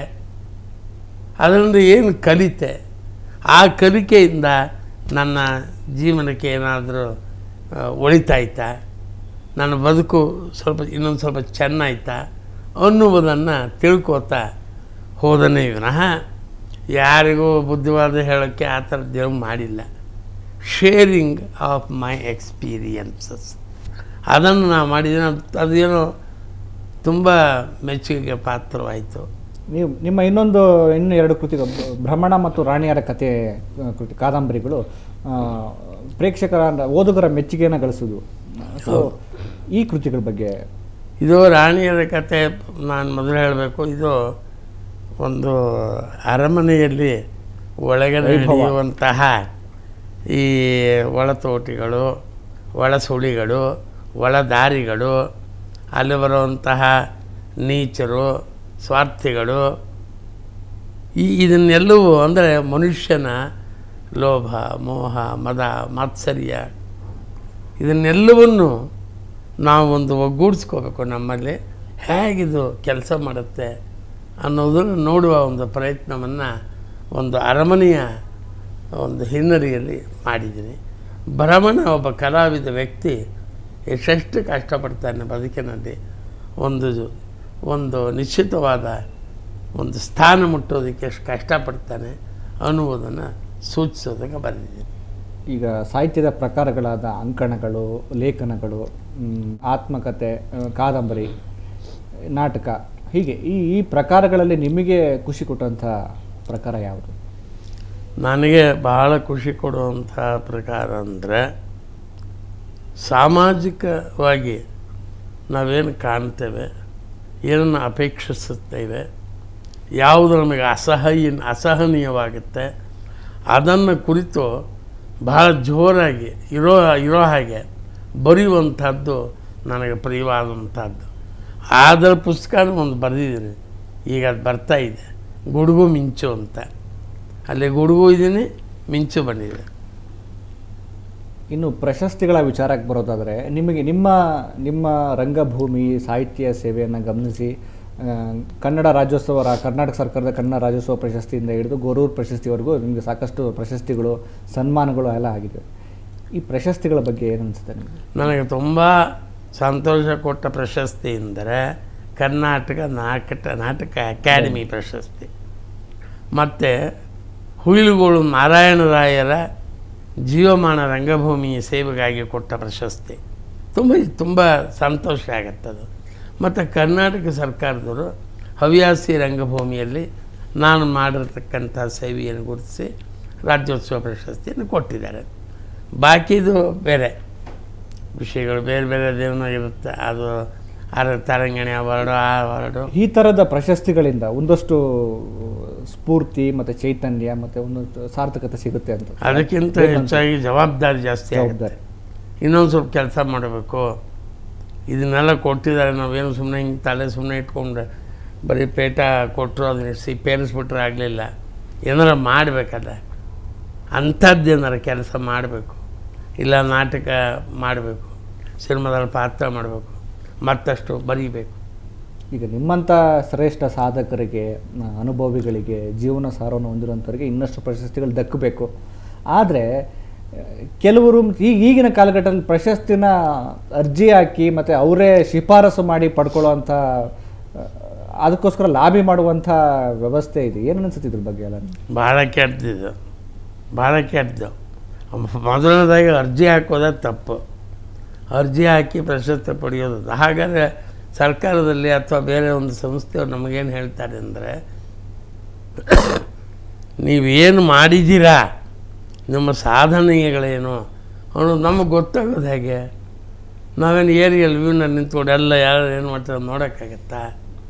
ಅದರಿಂದ ಏನು ಕಲಿತೆ ಆ ಕಲಿಕೆಯಿಂದ ನನ್ನ ಜೀವನಕ್ಕೆ ಏನಾದರೂ ಒಳಿತಾಯ್ತಾ ನನ್ನ ಬದುಕು ಸ್ವಲ್ಪ ಇನ್ನೊಂದು ಸ್ವಲ್ಪ ಚೆನ್ನಾಯ್ತಾ ಅನ್ನುವುದನ್ನು ತಿಳ್ಕೋತಾ ಹೋದನೇ ವಿನಃ ಯಾರಿಗೂ ಬುದ್ಧಿವಾದ ಹೇಳೋಕ್ಕೆ ಆ ಥರದ್ದೇನು ಮಾಡಿಲ್ಲ ಶೇರಿಂಗ್ ಆಫ್ ಮೈ ಎಕ್ಸ್ಪೀರಿಯನ್ಸಸ್ ಅದನ್ನು ನಾವು ಮಾಡಿದ್ದೀನಿ ಅದು- ಅದೇನೋ ತುಂಬ ಮೆಚ್ಚುಗೆಗೆ ಪಾತ್ರವಾಯಿತು ನೀವು ನಿಮ್ಮ ಇನ್ನೊಂದು ಇನ್ನು ಎರಡು ಕೃತಿಗಳು ಬ- ಭ್ರಮಣ ಮತ್ತು ರಾಣಿಯರ ಕಥೆ ಆ, ಕೃತಿ ಕಾದಂಬರಿಗಳು ಆ, ಪ್ರೇಕ್ಷಕರ ಅಂದ್ರೆ ಓದುಗರ ಮೆಚ್ಚುಗೆಯನ್ನು ಗಳಿಸೋದು ಸೊ ಈ ಕೃತಿಗಳ ಬಗ್ಗೆ ಇದು ರಾಣಿಯರ ಕತೆ ನಾನು ಮೊದಲು ಹೇಳಬೇಕು ಇದು ಒಂದು ಅರಮನೆಯಲ್ಲಿ ಒಳಗಡೆ ವೈಭವ. ನಡೆಯುವಂತಹ ಈ ಒಳತೋಟಿಗಳು ಒಳಸುಳಿಗಳು ಒಳದಾರಿಗಳು ಅಲ್ಲಿ ಬರುವಂತಹ ನೀಚರು ಸ್ವಾರ್ಥಿಗಳು ಈ ಇದನ್ನೆಲ್ಲವೂ ಅಂದರೆ ಮನುಷ್ಯನ ಲೋಭ ಮೋಹ ಮದ ಮಾತ್ಸರ್ಯ ಇದನ್ನೆಲ್ಲವನ್ನು ನಾವು ಒಂದು ಒಗ್ಗೂಡಿಸ್ಕೋಬೇಕು ನಮ್ಮಲ್ಲಿ ಹೇಗಿದು ಕೆಲಸ ಮಾಡುತ್ತೆ ಅನ್ನೋದನ್ನು ನೋಡುವ ಒಂದು ಪ್ರಯತ್ನವನ್ನು ಒಂದು ಅರಮನೆಯ ಒಂದು ಹಿನ್ನೆಲೆಯಲ್ಲಿ ಮಾಡಿದ್ದೀನಿ ಭ್ರಮಣ ಒಬ್ಬ ಕಲಾವಿದ ವ್ಯಕ್ತಿ ಎಷ್ಟೆಷ್ಟು ಕಷ್ಟಪಡ್ತಾನೆ ಬದುಕಿನಲ್ಲಿ ಒಂದು ಒಂದು ನಿಶ್ಚಿತವಾದ ಒಂದು ಸ್ಥಾನ ಮುಟ್ಟೋದಕ್ಕೆ ಎಷ್ಟು ಕಷ್ಟಪಡ್ತಾನೆ ಅನ್ನುವುದನ್ನು ಸೂಚಿಸೋದಕ್ಕೆ ಬರೆದಿದ್ದೀನಿ ಈಗ ಸಾಹಿತ್ಯದ ಪ್ರಕಾರಗಳಾದ ಅಂಕಣಗಳು ಲೇಖನಗಳು ಮ್, ಆತ್ಮಕಥೆ ಆ, ಕಾದಂಬರಿ ನಾಟಕ ಹೀಗೆ ಈ ಈ ಪ್ರಕಾರಗಳಲ್ಲಿ ನಿಮಗೆ ಖುಷಿ ಕೊಟ್ಟಂಥ ಪ್ರಕಾರ ಯಾವುದು ನನಗೆ ಬಹಳ ಖುಷಿ ಕೊಡುವಂಥ ಪ್ರಕಾರ ಅಂದರೆ ಸಾಮಾಜಿಕವಾಗಿ ನಾವೇನು ಕಾಣ್ತೇವೆ ಏನನ್ನು ಅಪೇಕ್ಷಿಸುತ್ತೇವೆ ಯಾವುದು ನಮಗೆ ಅಸಹ್ಯ ಅಸಹನೀಯವಾಗುತ್ತೆ ಅದನ್ನು ಕುರಿತು ಬಹಳ ಜೋರಾಗಿ ಇರೋ ಇರೋ ಹಾಗೆ ಬರೆಯುವಂಥದ್ದು ನನಗೆ ಪ್ರಿಯವಾದಂಥದ್ದು ಅದರ ಪುಸ್ತಕನೂ ಒಂದು ಬರೆದಿದ್ದೀನಿ ಈಗ ಅದು ಬರ್ತಾ ಇದೆ ಗುಡುಗು ಮಿಂಚು ಅಂತ ಅಲ್ಲಿ ಗುಡುಗು ಇದ್ದೀನಿ ಮಿಂಚು ಬಂದಿದೆ ಇನ್ನು ಪ್ರಶಸ್ತಿಗಳ ವಿಚಾರಕ್ಕೆ ಬರೋದಾದರೆ ನಿಮಗೆ ನಿಮ್ಮ ನಿಮ್ಮ ರಂಗಭೂಮಿ ಸಾಹಿತ್ಯ ಸೇವೆಯನ್ನು ಗಮನಿಸಿ ಆ, ಕನ್ನಡ ರಾಜ್ಯೋತ್ಸವ ರಾ- ಕರ್ನಾಟಕ ಸರ್ಕಾರದ ಕನ್ನಡ ರಾಜ್ಯೋತ್ಸವ ಪ್ರಶಸ್ತಿಯಿಂದ ಹಿಡಿದು ಗೊರೂರು ಪ್ರಶಸ್ತಿವರೆಗೂ ನಿಮಗೆ ಸಾಕಷ್ಟು ಪ್ರಶಸ್ತಿಗಳು ಸನ್ಮಾನಗಳು ಎಲ್ಲ ಆಗಿದೆ ಈ ಪ್ರಶಸ್ತಿಗಳ ಬಗ್ಗೆ ಏನು ಅನಿಸುತ್ತೆ ನಿಮಗೆ ನನಗೆ ತುಂಬ ಸಂತೋಷ ಕೊಟ್ಟ ಪ್ರಶಸ್ತಿ ಎಂದರೆ ಕರ್ನಾಟಕ ನಾಟಕ ನಾಟಕ ಅಕಾಡೆಮಿ ಪ್ರಶಸ್ತಿ ಮತ್ತು ಹುಯಿಲುಗೋಳು ನಾರಾಯಣರಾಯರ ಜೀವಮಾನ ರಂಗಭೂಮಿ ಸೇವೆಗಾಗಿ ಕೊಟ್ಟ ಪ್ರಶಸ್ತಿ ತುಂಬ ತುಂಬ ಸಂತೋಷ ಆಗುತ್ತದು ಮತ್ತು ಕರ್ನಾಟಕ ಸರ್ಕಾರದವರು ಹವ್ಯಾಸಿ ರಂಗಭೂಮಿಯಲ್ಲಿ ನಾನು ಮಾಡಿರ್ತಕ್ಕಂಥ ಸೇವೆಯನ್ನು ಗುರುತಿಸಿ ರಾಜ್ಯೋತ್ಸವ ಪ್ರಶಸ್ತಿಯನ್ನು ಕೊಟ್ಟಿದ್ದಾರೆ ಬಾಕಿದು ಬೇರೆ ವಿಷಯಗಳು ಬೇರೆ ಬೇರೆದೇನೋ ಇರುತ್ತೆ ಅದು ಅರ ತರಂಗಣಿ ಅವಾರ್ಡು ಆ ಅವಾರ್ಡು ಈ ಥರದ ಪ್ರಶಸ್ತಿಗಳಿಂದ ಒಂದಷ್ಟು ಸ್ಫೂರ್ತಿ ಮತ್ತು ಚೈತನ್ಯ ಮತ್ತು ಒಂದಷ್ಟು ಸಾರ್ಥಕತೆ ಸಿಗುತ್ತೆ ಅಂತ ಅದಕ್ಕಿಂತ ಹೆಚ್ಚಾಗಿ ಜವಾಬ್ದಾರಿ ಜಾಸ್ತಿ ಆಗುತ್ತೆ ಜವಾಬ್ದಾರಿ ಇನ್ನೊಂದು ಸ್ವಲ್ಪ ಕೆಲಸ ಮಾಡಬೇಕು ಇದನ್ನೆಲ್ಲ ಕೊಟ್ಟಿದ್ದಾರೆ ನಾವೇನು ಸುಮ್ಮನೆ ಹಿಂಗೆ ತಲೆ ಸುಮ್ಮನೆ ಇಟ್ಕೊಂಡ್ರೆ ಬರೀ ಪೇಟ ಕೊಟ್ಟರು ಅದನ್ನ ಸಿ ಪೇರಿಸ್ಬಿಟ್ರೆ ಆಗಲಿಲ್ಲ ಏನಾರ ಮಾಡಬೇಕಲ್ಲ ಅಂಥದ್ದು ಏನಾರ ಕೆಲಸ ಮಾಡಬೇಕು ಇಲ್ಲ ನಾಟಕ ಮಾಡಬೇಕು ಸಿನಿಮಾದಲ್ಲಿ ಪಾತ್ರ ಮಾಡಬೇಕು ಮತ್ತಷ್ಟು ಬರೀಬೇಕು ಈಗ ನಿಮ್ಮಂಥ ಶ್ರೇಷ್ಠ ಸಾಧಕರಿಗೆ ಆ, ಅನುಭವಿಗಳಿಗೆ ಜೀವನ ಸಾರವನ್ನು ಹೊಂದಿರುವಂಥವ್ರಿಗೆ ಇನ್ನಷ್ಟು ಪ್ರಶಸ್ತಿಗಳು ದಕ್ಕಬೇಕು ಆದರೆ ಆ, ಕೆಲವರು ಈಗ ಈಗಿನ ಕಾಲಘಟ್ಟದಲ್ಲಿ ಪ್ರಶಸ್ತಿನ ಅರ್ಜಿ ಹಾಕಿ ಮತ್ತು ಅವರೇ ಶಿಫಾರಸು ಮಾಡಿ ಪಡ್ಕೊಳ್ಳೋವಂಥ ಆ, ಅದಕ್ಕೋಸ್ಕರ ಲಾಬಿ ಮಾಡುವಂಥ ವ್ಯವಸ್ಥೆ ಇದೆ ಏನು ಅನ್ಸುತ್ತೆ ಇದ್ರ ಬಗ್ಗೆ ಎಲ್ಲ ಭಾಳ ಕೆಟ್ಟದಿದ್ದು ಭಾಳ ಕೆಟ್ಟದ್ದು ಮೊದಲನೇದಾಗಿ ಅರ್ಜಿ ಹಾಕೋದೇ ತಪ್ಪು ಅರ್ಜಿ ಹಾಕಿ ಪ್ರಶಸ್ತಿ ಪಡೆಯೋದು ಹಾಗಾದರೆ ಸರ್ಕಾರದಲ್ಲಿ ಅಥವಾ ಬೇರೆ ಒಂದು ಸಂಸ್ಥೆಯವ್ರು ನಮಗೇನು ಹೇಳ್ತಾರೆ ಅಂದರೆ ನೀವೇನು ಮಾಡಿದ್ದೀರಾ ನಿಮ್ಮ ಸಾಧನೆಗಳೇನು ಅನ್ನೋದು ನಮಗೆ ಗೊತ್ತಾಗೋದು ಹೇಗೆ ನಾವೇನು ಏರಿಯಲ್ ವ್ಯೂನಲ್ಲಿ ನಿಂತ್ಕೊಂಡು ಎಲ್ಲ ಯಾರು ಏನು ಮಾಡ್ತಾರೆ ನೋಡೋಕ್ಕಾಗತ್ತಾ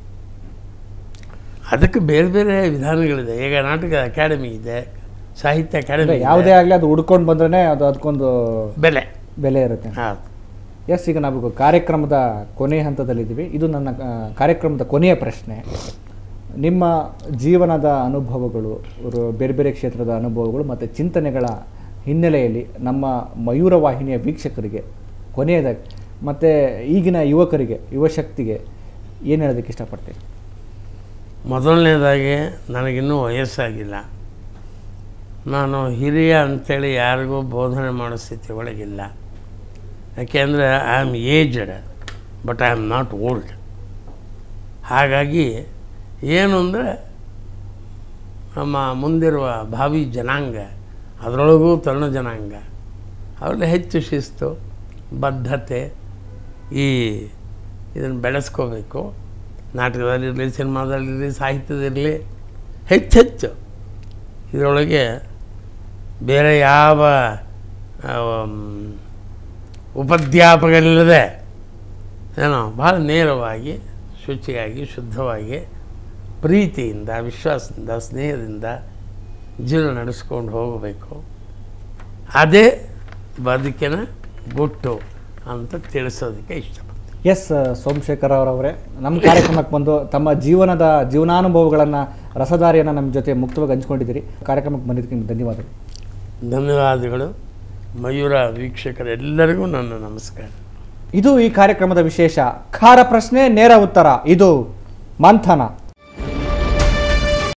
ಅದಕ್ಕೆ ಬೇರೆ ಬೇರೆ ವಿಧಾನಗಳಿದೆ ಈಗ ನಾಟಕ ಅಕಾಡೆಮಿ ಇದೆ ಸಾಹಿತ್ಯ ಅಕಾಡೆಮಿ ಅಂದರೆ ಇದೆ. ಯಾವುದೇ ಆಗಲಿ ಅದು ಹುಡ್ಕೊಂಡು ಬಂದ್ರೆ ಅದು ಅದಕ್ಕೊಂದು ಬೆಲೆ ಬೆಲೆ ಇರುತ್ತೆ ಹೌದು ಎಸ್ ಈಗ ನಾವು ಕಾರ್ಯಕ್ರಮದ ಕೊನೆಯ ಹಂತದಲ್ಲಿದ್ದೀವಿ ಇದು ನನ್ನ ಆ, ಕಾರ್ಯಕ್ರಮದ ಕೊನೆಯ ಪ್ರಶ್ನೆ ನಿಮ್ಮ ಜೀವನದ ಅನುಭವಗಳು ರು- ಬೇರೆ ಬೇರೆ ಕ್ಷೇತ್ರದ ಅನುಭವಗಳು ಮತ್ತು ಚಿಂತನೆಗಳ ಹಿನ್ನೆಲೆಯಲ್ಲಿ ನಮ್ಮ ಮಯೂರ ವಾಹಿನಿಯ ವೀಕ್ಷಕರಿಗೆ ಕೊನೆಯದಾಗಿ ಮತ್ತು ಈಗಿನ ಯುವಕರಿಗೆ ಯುವಶಕ್ತಿಗೆ ಏನು ಹೇಳೋದಕ್ಕೆ ಇಷ್ಟಪಡ್ತೀರಿ ಮೊದಲನೇದಾಗಿ ನನಗಿನ್ನೂ ವಯಸ್ಸಾಗಿಲ್ಲ ನಾನು ಹಿರಿಯ ಅಂಥೇಳಿ ಯಾರಿಗೂ ಬೋಧನೆ ಮಾಡೋ ಸ್ಥಿತಿ ಒಳಗಿಲ್ಲ ಯಾಕೆಂದರೆ I am aged but I am not old ಹಾಗಾಗಿ ಏನು ಅಂದರೆ ನಮ್ಮ ಮುಂದಿರುವ ಭಾವಿ ಜನಾಂಗ ಅದರೊಳಗೂ ತರುಣ ಜನಾಂಗ ಅವರಲ್ಲಿ ಹೆಚ್ಚು ಶಿಸ್ತು ಬದ್ಧತೆ ಈ ಇದನ್ನು ಬೆಳೆಸ್ಕೋಬೇಕು ನಾಟಕದಲ್ಲಿರಲಿ ಸಿನಿಮಾದಲ್ಲಿರಲಿ ಸಾಹಿತ್ಯದಿರಲಿ ಹೆಚ್ಚೆಚ್ಚು ಇದರೊಳಗೆ ಬೇರೆ ಯಾವ ಆಮ್, ಉಪಧ್ಯಾಪಕರಿಲ್ಲದೆ ಏನೋ ಭಾಳ ನೇರವಾಗಿ ಶುಚಿಯಾಗಿ ಶುದ್ಧವಾಗಿ ಪ್ರೀತಿಯಿಂದ ವಿಶ್ವಾಸದಿಂದ ಸ್ನೇಹದಿಂದ ಜೀವನ ನಡೆಸ್ಕೊಂಡು ಹೋಗಬೇಕು ಅದೇ ಬದುಕಿನ ಗುಟ್ಟು ಅಂತ ತಿಳಿಸೋದಕ್ಕೆ ಇಷ್ಟಪಡ್ತೀನಿ ಎಸ್ ಸೋಮಶೇಖರ್ ಅವರವರೇ ನಮ್ಮ ಕಾರ್ಯಕ್ರಮಕ್ಕೆ ಬಂದು ತಮ್ಮ ಜೀವನದ ಜೀವನಾನುಭವಗಳನ್ನು ರಸದಾರಿಯನ್ನು ನಮ್ಮ ಜೊತೆ ಮುಕ್ತವಾಗಿ ಹಂಚ್ಕೊಂಡಿದ್ದೀರಿ ಕಾರ್ಯಕ್ರಮಕ್ಕೆ ಬಂದಿದ್ದಕ್ಕೆ ನಿಮ್ಗೆ ಧನ್ಯವಾದಗಳು ಧನ್ಯವಾದಗಳು ಮಯೂರ ವೀಕ್ಷಕರೆಲ್ಲರಿಗೂ ನನ್ನ ನಮಸ್ಕಾರ ಇದು ಈ ಕಾರ್ಯಕ್ರಮದ ವಿಶೇಷ ಖಾರ ಪ್ರಶ್ನೆ ನೇರ ಉತ್ತರ ಇದು ಮಂಥನ